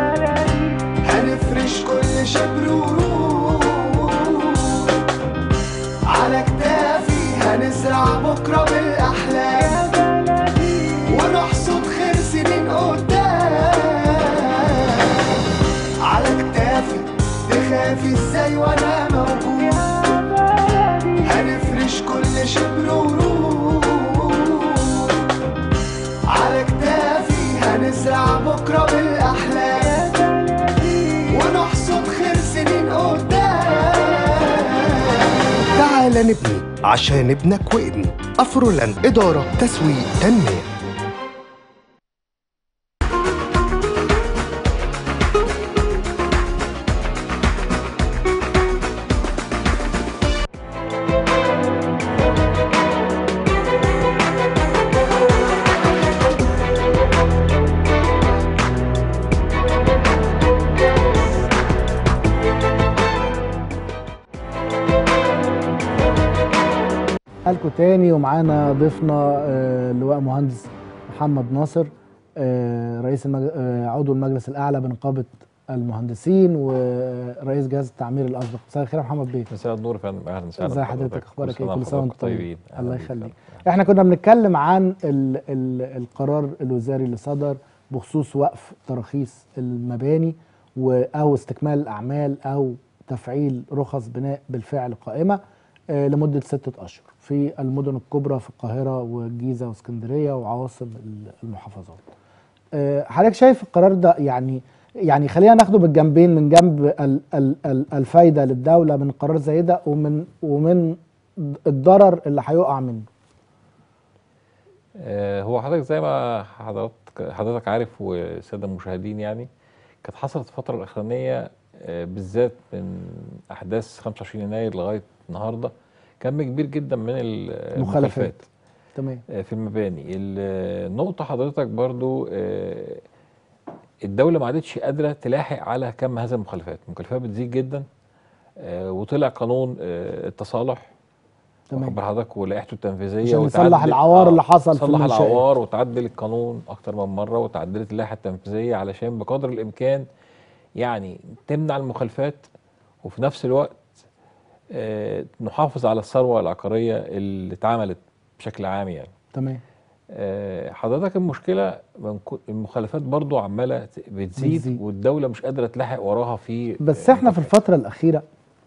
هنفرش كل شبر ورود على كتافي هنزرع بكرة بالأحلام ونحصد خير سنين قدام على كتافي تخافي ازاي وانا موجود هنفرش كل شبر ورود على كتافي هنزرع بكرة بالأحلام ونحصد خير سنين قدام تعال نبني عشان ابنك وابني أفرولاند إدارة تسويق تنمية لكم تاني ومعانا ضيفنا آه، اللواء مهندس محمد ناصر آه، رئيس المج... آه، عضو المجلس الاعلى بنقابه المهندسين ورئيس جهاز التعمير الاسبق مساء الخير يا محمد بيه مساء النور يا فندم اهلا وسهلا ازي بحضرتك. حضرتك اخبارك ايه سنة كل سنه وانتم وحضرتك طيبين الله أهلا بيك. يخليك احنا كنا بنتكلم عن ال ال القرار الوزاري اللي صدر بخصوص وقف تراخيص المباني و- او استكمال الاعمال او تفعيل رخص بناء بالفعل قائمه آه، لمده ستة اشهر في المدن الكبرى في القاهره والجيزه واسكندريه وعواصم ال- المحافظات. آه، حضرتك شايف القرار ده يعني يعني خلينا ناخده بالجنبين من جنب ال ال ال الفايده للدوله من قرار زي ده ومن ومن الضرر اللي هيقع منه. آه، هو حضرتك زي ما حضرتك حضرتك عارف والساده المشاهدين يعني كانت حصلت الفتره الاخرانيه آه، بالذات من احداث 25 يناير لغايه النهارده كم كبير جدا من ال- المخالفات تمام آه، في المباني النقطة حضرتك برضو آه، الدولة ما عادتش قادرة تلاحق على كم هذه المخالفات المخالفات بتزيد جدا آه، وطلع قانون آه، التصالح تمام. واخد بال حضرتك ولائحته التنفيذية عشان وتعدل- يصلح العوار اللي حصل في صلح المنشآت. العوار وتعدل القانون أكتر من مرة وتعدلت اللائحة التنفيذية علشان بقدر الإمكان يعني تمنع المخالفات وفي نفس الوقت آه، نحافظ على الثروة العقارية اللي اتعملت بشكل عام يعني تمام آه، حضرتك المشكله من كو- المخالفات برضو عماله ت- بتزيد, بتزيد. والدوله مش قادره تلاحق وراها في بس آه، احنا في المخالفات. الفتره الاخيره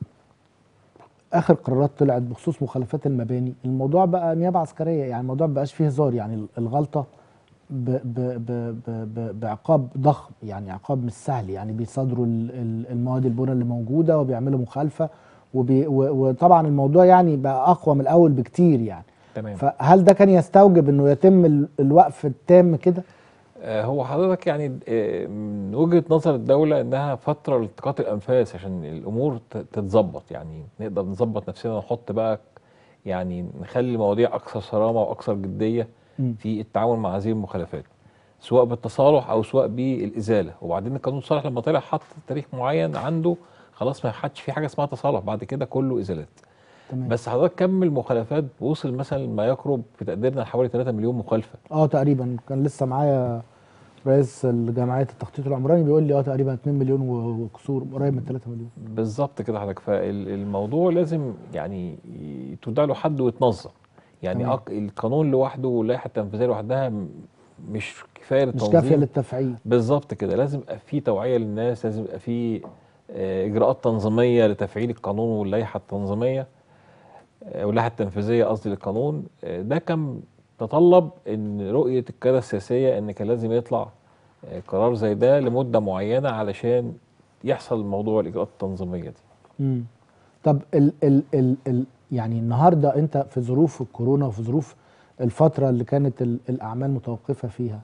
اخر قرارات طلعت بخصوص مخالفات المباني الموضوع بقى نيابه عسكريه يعني الموضوع بقاش فيه هزار يعني الغلطه ب ب ب ب ب بعقاب ضخم يعني عقاب مش سهل يعني بيصادروا ال- ال- المواد البناء اللي موجوده وبيعملوا مخالفه وبي و- وطبعا الموضوع يعني بقى اقوى من الاول بكتير يعني تمام فهل ده كان يستوجب انه يتم ال- الوقف التام كده؟ آه، هو حضرتك يعني آه، من وجهه نظر الدوله انها فتره لالتقاط الانفاس عشان الامور ت- تتظبط يعني نقدر نظبط نفسنا ونحط بقى يعني نخلي المواضيع اكثر صرامه واكثر جديه مم. في التعامل مع هذه المخالفات سواء بالتصالح او سواء بالازاله وبعدين القانون الصالح لما طلع حط تاريخ معين عنده خلاص ما حدش في حاجه اسمها تصالح بعد كده كله ازالات تمام بس حضرتك كم المخالفات وصل مثلا ما يقرب في تقديرنا لحوالي 3 مليون مخالفه اه تقريبا كان لسه معايا رئيس جمعيه التخطيط العمراني بيقول لي اه تقريبا 2 مليون و- وكسور قريب من 3 مليون بالظبط كده حضرتك فالموضوع لازم يعني تودع له حد ويتنظم يعني تمام. أق... القانون لوحده واللائحه التنفيذيه لوحدها م- مش كفايه مش للتنظيم كافيه للتفعيل بالظبط كده لازم يبقى في توعيه للناس لازم يبقى في آه، اجراءات تنظيميه لتفعيل القانون واللائحه التنظيميه آه، واللائحه التنفيذيه قصدي للقانون آه، ده كان تطلب ان رؤيه القياده السياسيه ان كان لازم يطلع آه، قرار زي ده لمده معينه علشان يحصل موضوع الاجراءات التنظيميه دي مم. طب ال ال ال ال يعني النهارده انت في ظروف الكورونا وفي ظروف الفتره اللي كانت ال الاعمال متوقفه فيها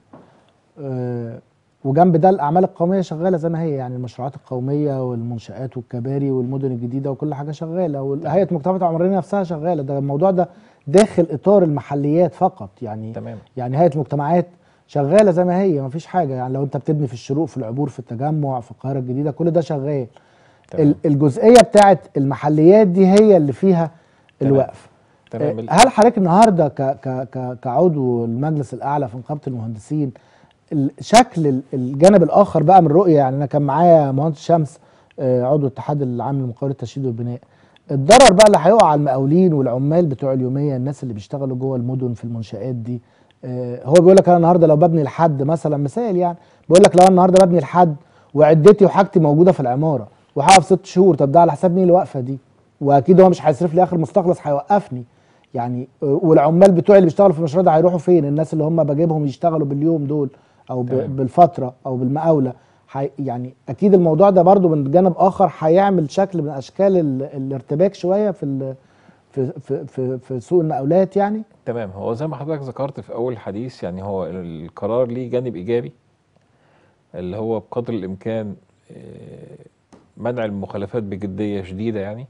آه وجنب ده الاعمال القوميه شغاله زي ما هي يعني المشروعات القوميه والمنشات والكباري والمدن الجديده وكل حاجه شغاله وهيئه المجتمعات العمرانيه نفسها شغاله ده الموضوع ده داخل اطار المحليات فقط يعني تمام يعني هيئه المجتمعات شغاله زي ما هي مفيش حاجه يعني لو انت بتبني في الشروق في العبور في التجمع في القاهره الجديده كل ده شغال تمام. ال- الجزئيه بتاعت المحليات دي هي اللي فيها تمام. الوقف تمام آه، هل حضرتك النهارده ك ك ك كعضو المجلس الاعلى في نقابه المهندسين ال- شكل ال- الجانب الاخر بقى من الرؤيه يعني انا كان معايا مهندس شمس آه، عضو الاتحاد العام للمقاولات التشييد والبناء الضرر بقى اللي هيقع على المقاولين والعمال بتوع اليوميه الناس اللي بيشتغلوا جوه المدن في المنشآت دي آه، هو بيقول لك انا النهارده لو ببني لحد مثلا مثال يعني بيقول لك لو انا النهارده ببني لحد وعدتي وحاجتي موجوده في العماره وهقف ست شهور طب ده على حساب مين الوقفه دي؟ واكيد هو مش هيصرف لي اخر مستخلص هيوقفني يعني آه، والعمال بتوعي اللي بيشتغلوا في المشروع ده هيروحوا فين؟ الناس اللي هم بجيبهم يشتغلوا باليوم دول او ب- تمام. بالفتره او بالمقاوله حي يعني اكيد الموضوع ده برضو من جانب اخر هيعمل شكل من اشكال ال- الارتباك شويه في ال- في في في, في سوق المقاولات يعني تمام هو زي ما حضرتك ذكرت في اول الحديث يعني هو القرار ليه جانب ايجابي اللي هو بقدر الامكان آه، منع المخالفات بجديه شديده يعني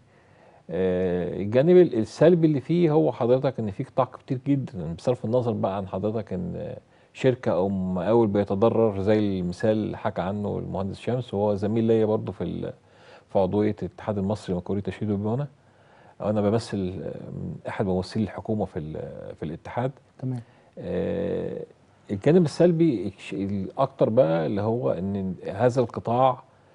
آه، الجانب ال- السلبي اللي فيه هو حضرتك ان في قطاع كتير جدا بصرف النظر بقى عن حضرتك ان آه، شركه او مقاول بيتضرر زي المثال اللي حكى عنه المهندس شمس وهو زميل ليا برضه في ال- في عضويه الاتحاد المصري لمقاولي التشييد والبناء انا بمثل آه، احد ممثلي الحكومه في ال- في الاتحاد تمام آه، الجانب السلبي الش- الاكتر بقى اللي هو ان هذا القطاع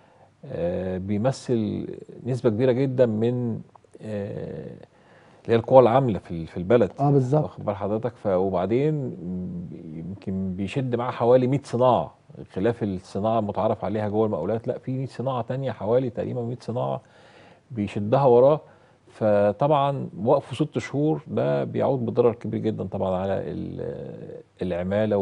آه، بيمثل نسبه كبيره جدا من آه، اللي هي القوى العامله في ال- في البلد اه بالظبط واخد بال حضرتك ف وبعدين يمكن بيشد معاه حوالي 100 صناعه خلاف الصناعه المتعارف عليها جوه المقاولات لا في 100 صناعه تانية حوالي تقريبا 100 صناعه بيشدها وراه فطبعا وقفه ست شهور ده بيعود بضرر كبير جدا طبعا على ال- العماله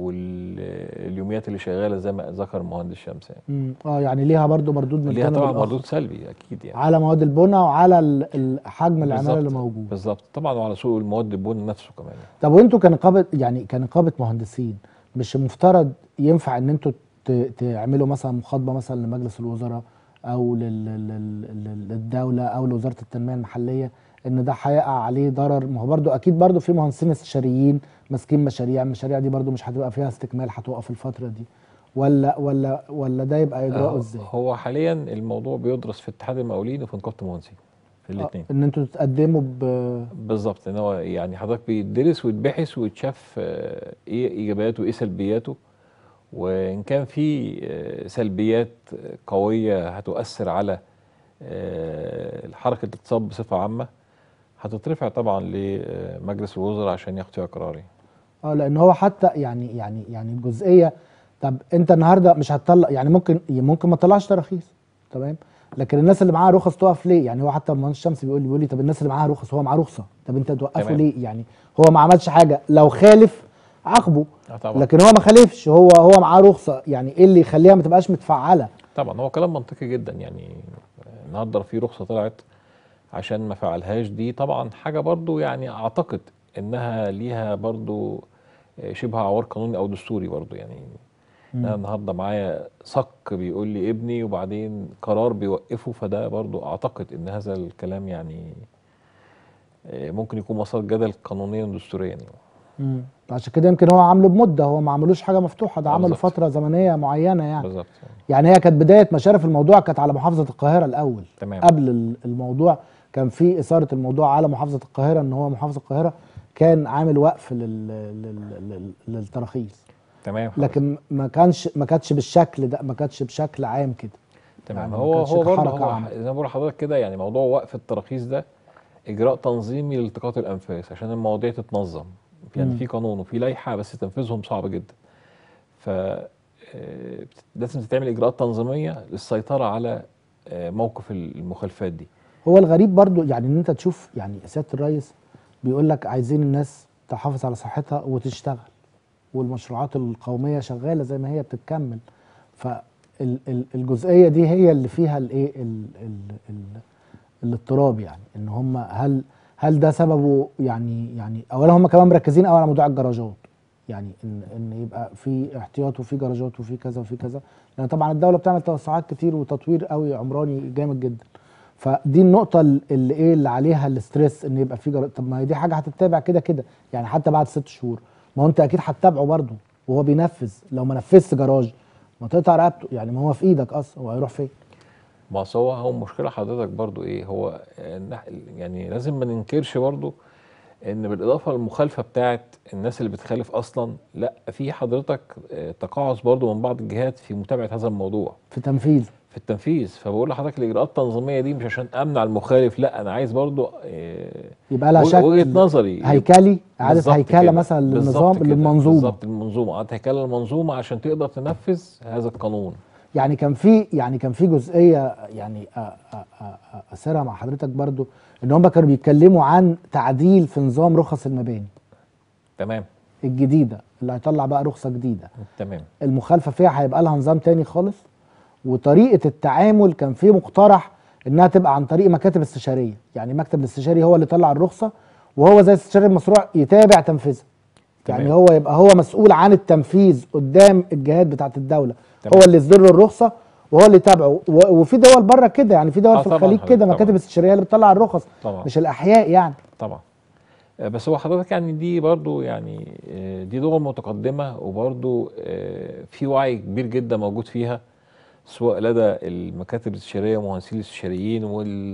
واليوميات اللي شغاله زي ما ذكر المهندس شمس يعني مم. اه يعني ليها برضو مردود من ليها الجانب طبعا الآخر. مردود سلبي اكيد يعني على مواد البناء وعلى ال- ال- حجم العماله اللي بالظبط، موجود بالظبط طبعا وعلى سوق المواد البن نفسه كمان يعني. طب وانتوا كنقابه يعني كنقابه مهندسين مش المفترض ينفع ان انتوا ت- تعملوا مثلا مخاطبه مثلا لمجلس الوزراء او لل- لل- لل- للدوله او لوزاره التنميه المحليه ان ده هيقع عليه ضرر ما هو برضو اكيد برضو في مهندسين استشاريين ماسكين مشاريع المشاريع دي برضو مش هتبقى فيها استكمال هتوقف الفتره دي ولا ولا ولا ده يبقى اجراءه هو- ازاي؟ هو حاليا الموضوع بيدرس في اتحاد المقاولين وفي نقابه المهندسين في آه، الاثنين ان انتوا تقدموا ب بالظبط ان هو يعني حضرتك بيدرس ويتبحث ويتشاف آه، ايه ايجابياته وايه سلبياته وان كان في آه، سلبيات قويه هتؤثر على آه، حركه الاقتصاد بصفه عامه هتترفع طبعا لمجلس الوزراء عشان ياخد فيها قرار يعني. اه لان هو حتى يعني يعني يعني الجزئيه طب انت النهارده مش هتطلع يعني ممكن ممكن ما تطلعش تراخيص تمام لكن الناس اللي معاها رخص تقف ليه يعني هو حتى المهندس شمس بيقول لي بيقول لي طب الناس اللي معاها رخص هو معاه رخصه طب انت توقفه تمام. ليه يعني هو ما عملش حاجه لو خالف عاقبه آه طبعا لكن هو ما خالفش هو هو معاه رخصه يعني ايه اللي يخليها ما تبقاش متفعله طبعا هو كلام منطقي جدا يعني النهارده في رخصه طلعت عشان ما فعلهاش دي طبعا حاجه برضو يعني اعتقد انها ليها برضو شبه عوار قانوني او دستوري برضو يعني انا النهارده معايا صك بيقول لي ابني وبعدين قرار بيوقفه فده برضو اعتقد ان هذا الكلام يعني آه، ممكن يكون مسار جدل قانونيا ودستوريا يعني مم. عشان كده يمكن هو عامله بمده هو ما عملوش حاجه مفتوحه ده آه، عمله بالظبط. فتره زمنيه معينه يعني بالظبط يعني هي كانت بدايه مشارف الموضوع كانت على محافظه القاهره الاول تمام قبل ال- الموضوع كان في اثاره الموضوع على محافظه القاهره ان هو محافظه القاهره كان عامل وقف لل... لل... لل... للتراخيص تمام لكن ما كانش ما كانتش بالشكل ده ما كانتش بشكل عام كده تمام يعني ما هو كانتش هو برضه حركة هو عامة. زي ما بقول لحضرتك كده يعني موضوع وقف التراخيص ده اجراء تنظيمي لالتقاط الانفاس عشان المواضيع تتنظم يعني مم. في قانون وفي لائحه بس تنفيذهم صعب جدا ف آه، بت- لازم تتعمل اجراءات تنظيميه للسيطره على آه، موقف المخالفات دي هو الغريب برضو يعني ان انت تشوف يعني سياده الرئيس بيقول لك عايزين الناس تحافظ على صحتها وتشتغل والمشروعات القوميه شغاله زي ما هي بتتكمل فالجزئيه دي هي اللي فيها الايه ال- ال- ال- الاضطراب يعني ان هم هل هل ده سببه يعني يعني اولا هم كمان مركزين قوي على موضوع الجراجات يعني ان ان يبقى في احتياط وفي جراجات وفي كذا وفي كذا لان طبعا الدوله بتعمل توسعات كتير وتطوير قوي عمراني جامد جدا فدي النقطة اللي ايه اللي عليها الاستريس ان يبقى في جراج طب ما هي دي حاجة هتتابع كده كده يعني حتى بعد ست شهور ما هو انت اكيد هتتابعه برضه وهو بينفذ لو ما نفذش جراج ما تقطع رقبته يعني ما هو في ايدك اصلا هو هيروح فين؟ ما أصل هو هو المشكله حضرتك برضو ايه هو النح- يعني لازم ما ننكرش برضو ان بالاضافه للمخالفه بتاعت الناس اللي بتخالف اصلا لا في حضرتك آه، تقاعس برضو من بعض الجهات في متابعه هذا الموضوع في تنفيذ في التنفيذ فبقول لحضرتك الاجراءات التنظيميه دي مش عشان امنع المخالف لا انا عايز برضو آه، يبقى لها وجه- شكل وجهه نظري هيكلي اعاده بالظبط هيكله كده. مثلا بالظبط للنظام كده. للمنظومه بالظبط المنظومه اعاده هيكله للمنظومه عشان تقدر تنفذ هذا القانون يعني كان في يعني كان في جزئيه يعني أ- أ- أ- أ- اسيرها مع حضرتك برضو ان هم كانوا بيتكلموا عن تعديل في نظام رخص المباني تمام الجديده اللي هيطلع بقى رخصه جديده تمام المخالفه فيها هيبقى لها نظام تاني خالص وطريقه التعامل كان في مقترح انها تبقى عن طريق مكاتب استشاريه يعني مكتب الاستشاري هو اللي يطلع الرخصه وهو زي استشاري المشروع يتابع تنفيذها يعني تمام. هو يبقى هو مسؤول عن التنفيذ قدام الجهات بتاعه الدوله تمام. هو اللي يصدر له الرخصه وهو اللي يتابعه و- وفي دول بره كده يعني في دول آه في طبعاً الخليج حضرتك كده طبعاً. مكاتب استشاريه اللي بتطلع الرخص طبعا مش الاحياء يعني طبعا آه، بس هو حضرتك يعني دي برضو يعني آه، دي دول متقدمة وبرضو آه، في وعي كبير جدا موجود فيها سواء لدى المكاتب الاستشارية ومهندسين الاستشاريين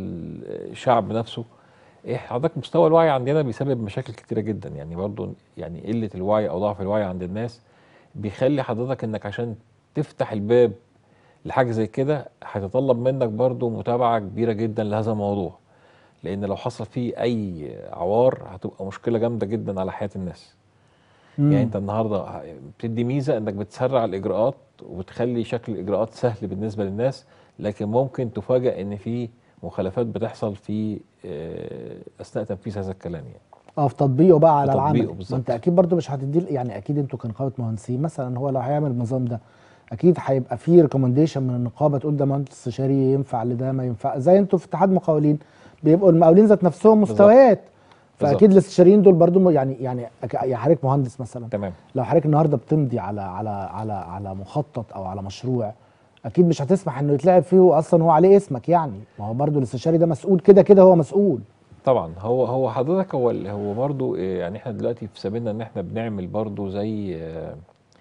والشعب نفسه إيه حضرتك مستوى الوعي عندنا بيسبب مشاكل كتيرة جدا يعني برضو يعني قلة الوعي أو ضعف الوعي عند الناس بيخلي حضرتك إنك عشان تفتح الباب لحاجة زي كده هيتطلب منك برضو متابعة كبيرة جدا لهذا الموضوع لان لو حصل فيه اي عوار هتبقى مشكله جامده جدا على حياه الناس مم. يعني انت النهارده بتدي ميزه انك بتسرع الاجراءات وبتخلي شكل الاجراءات سهل بالنسبه للناس لكن ممكن تفاجئ ان في مخالفات بتحصل في آه، اثناء تنفيذ هذا الكلام يعني اه في تطبيقه بقى على في العمل تطبيقه ما بالظبط. انت اكيد برضو مش هتدي يعني اكيد انتوا كنقابه مهندسين مثلا هو لو هيعمل النظام ده اكيد هيبقى في ريكومنديشن من النقابه تقول ده مهندس استشاري ينفع لده ما ينفع زي انتوا في اتحاد مقاولين بيبقوا المقاولين ذات نفسهم بالظبط. مستويات فاكيد بالظبط. الاستشاريين دول برضو م- يعني يعني أك- يعني حضرتك مهندس مثلا تمام لو حضرتك النهارده بتمضي على على على على مخطط او على مشروع اكيد مش هتسمح انه يتلعب فيه اصلا هو عليه اسمك يعني ما هو برضو الاستشاري ده مسؤول كده كده هو مسؤول طبعا هو هو حضرتك هو ال- هو برضو آه، يعني احنا دلوقتي في سبيلنا ان احنا بنعمل برضو زي آه،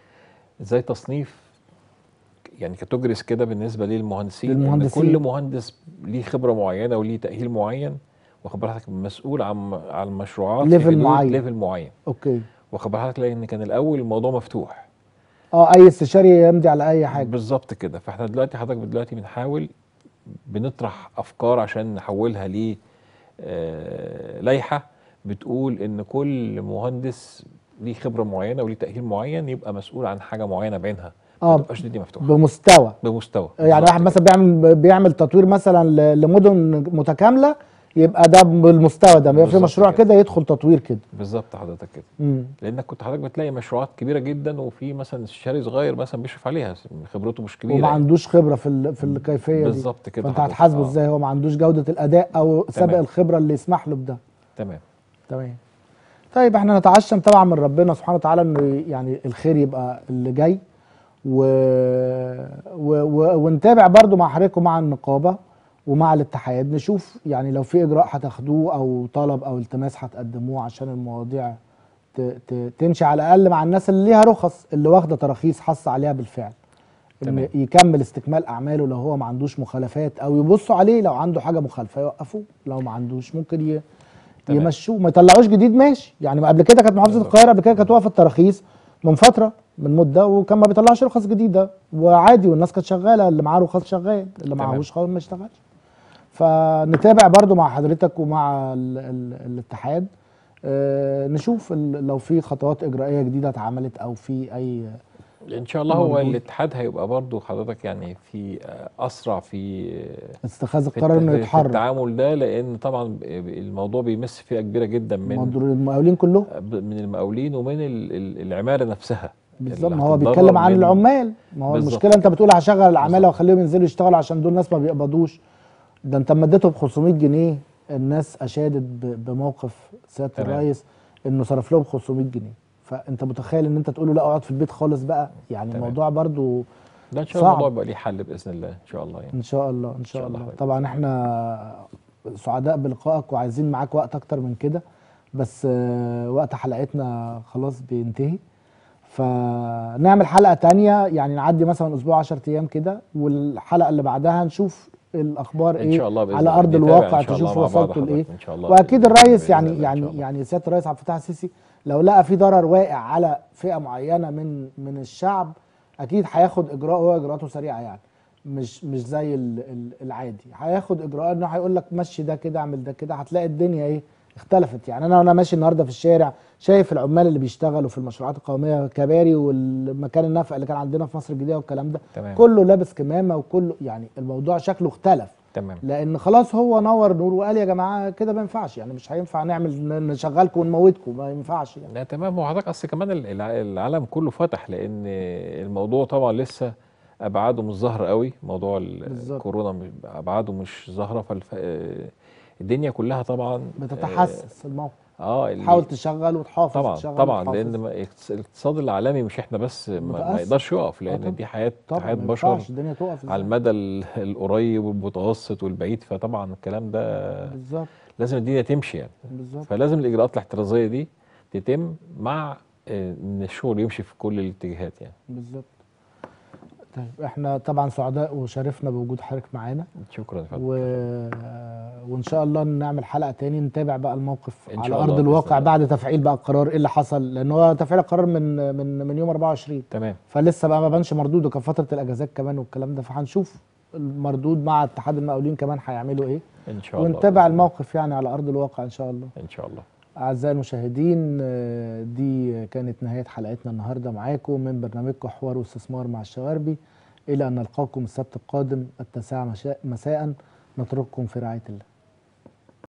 زي تصنيف يعني كاتوجريز كده بالنسبه للمهندسين ان للمهندسين. كل مهندس ليه خبره معينه وليه تاهيل معين واخد بالك مسؤول عن عن المشروعات في ليفل حدود معين. ليفل معين اوكي واخد بالك لان كان الاول الموضوع مفتوح اه اي استشاري يمضي على اي حاجه بالظبط كده فاحنا دلوقتي حضرتك دلوقتي بنحاول بنطرح افكار عشان نحولها ل آه، لائحه بتقول ان كل مهندس ليه خبره معينه وليه تاهيل معين يبقى مسؤول عن حاجه معينه بعينها آه، ما تبقاش دي مفتوحه بمستوى بمستوى يعني بالظبط واحد كده. مثلا بيعمل بيعمل تطوير مثلا ل- لمدن متكامله يبقى ده بالمستوى ده يبقى في بالظبط مشروع كده. كده يدخل تطوير كده بالظبط حضرتك كده امم لانك كنت حضرتك بتلاقي مشروعات كبيره جدا وفي مثلا استشاري صغير مثلا بيشرف عليها خبرته مش كبيره وما يعني. عندوش خبره في ال- في الكيفيه دي بالظبط كده فانت حضرتك. هتحاسبه آه. ازاي هو ما عندوش جوده الاداء او سابق تمام. الخبره اللي يسمح له بده تمام تمام طيب احنا نتعشم طبعا من ربنا سبحانه وتعالى انه يعني الخير يبقى اللي جاي و... و... و... ونتابع برضو مع حضرتك ومع النقابه ومع الاتحاد نشوف يعني لو في اجراء هتاخدوه او طلب او التماس هتقدموه عشان المواضيع ت... ت... تمشي على الاقل مع الناس اللي ليها رخص اللي واخده تراخيص حص عليها بالفعل ان تمام. يكمل استكمال اعماله لو هو ما عندوش مخالفات او يبصوا عليه لو عنده حاجه مخالفه يوقفوه لو ما عندوش ممكن ي... تمام. يمشوه ما يطلعوش جديد ماشي يعني قبل كده كانت محافظه بالظبط. القاهره قبل كده كانت واقفه التراخيص من فتره من مده وكان ما بيطلعش رخص جديده وعادي والناس كانت شغاله اللي معاه رخص شغال اللي تمام. معهوش خالص ما يشتغلش فنتابع برضو مع حضرتك ومع ال ال الاتحاد آه نشوف ال- لو في خطوات اجرائيه جديده اتعملت او في اي ان شاء الله هو موجود. الاتحاد هيبقى برضو حضرتك يعني في آه، اسرع في اتخاذ في القرار الت- انه في يتحرك التعامل ده لان طبعا ب- الموضوع بيمس فئه كبيره جدا من مدر- المقاولين كلهم ب- من المقاولين ومن ال- ال- العماله نفسها بالظبط اللي ما هو هتتضرر بيتكلم عن من- العمال ما هو بالظبط المشكله انت بتقول هشغل العماله بالظبط. واخليهم ينزلوا يشتغلوا عشان دول ناس ما بيقبضوش ده انت مديته ب 500 جنيه الناس اشادت ب- بموقف سياده تمام. الرئيس انه صرف لهم 500 جنيه فانت متخيل ان انت تقول له لا اقعد في البيت خالص بقى يعني تمام. الموضوع برضو ده ان شاء الله صعب. الموضوع يبقى ليه حل باذن الله ان شاء الله يعني ان شاء الله ان شاء شاء الله الله حضرتك. طبعا احنا سعداء بلقائك وعايزين معاك وقت اكتر من كده بس آه، وقت حلقتنا خلاص بينتهي فنعمل حلقه تانية يعني نعدي مثلا اسبوع 10 ايام كده والحلقه اللي بعدها نشوف الاخبار ان ايه شاء الله بإذن على الله. ارض نتابع الواقع إن شاء الله تشوف مع بعض وصلتوا لايه حضرتك ان شاء الله واكيد بإذن الرئيس الله يعني إن يعني شاء الله. يعني سياده الرئيس عبد الفتاح السيسي لو لقى في ضرر واقع على فئه معينه من من الشعب اكيد هياخد اجراء هو اجراءاته سريعه يعني مش مش زي ال- ال- العادي هياخد اجراء انه هيقول لك مشي ده كده اعمل ده كده هتلاقي الدنيا ايه اختلفت يعني انا وانا ماشي النهارده في الشارع شايف العمال اللي بيشتغلوا في المشروعات القوميه كباري والمكان النفق اللي كان عندنا في مصر الجديده والكلام ده تمام. كله لابس كمامه وكله يعني الموضوع شكله اختلف تمام لان خلاص هو نور نور وقال يا جماعه كده ما ينفعش يعني مش هينفع نعمل نشغلكم ونموتكم ما ينفعش يعني لا تمام هو حضرتك اصل كمان ال- الع- العالم كله فتح لان الموضوع طبعا لسه ابعاده مش ظاهره قوي موضوع ال- بالظبط. الكورونا مش- ابعاده مش ظاهره فالف... الدنيا كلها طبعا بتتحسس الموقف اه اللي- تحاول تشغل وتحافظ طبعا تشغل طبعا وتحافظ. لان ما- الاقتص- الاقتصاد العالمي مش احنا بس ما, ما متأثر. يقدرش يقف آه لان طبعا. دي حياه طبعا حياه ما بشر ينفعش الدنيا تقف على إزاي. المدى ال- القريب والمتوسط والبعيد فطبعا الكلام ده بالظبط لازم الدنيا تمشي يعني بالظبط فلازم الاجراءات الاحترازيه دي تتم مع آه، ان الشغل يمشي في كل الاتجاهات يعني بالظبط طيب احنا طبعا سعداء وشرفنا بوجود حضرتك معانا شكرا يا فندم و... وان شاء الله نعمل حلقه تاني نتابع بقى الموقف إن على شاء ارض الله الواقع بإذن الله. بعد تفعيل بقى القرار ايه اللي حصل لان هو تفعيل القرار من من من يوم 24 تمام فلسه بقى ما بانش مردود وكان فتره الاجازات كمان والكلام ده فهنشوف المردود مع اتحاد المقاولين كمان هيعملوا ايه ان شاء الله ونتابع بإذن الله. الموقف يعني على ارض الواقع ان شاء الله ان شاء الله أعزائي المشاهدين آه، دي كانت نهاية حلقتنا النهاردة معاكم من برنامجكم حوار واستثمار مع الشواربي إلى أن نلقاكم السبت القادم التاسعة مشاء- مساء نترككم في رعاية الله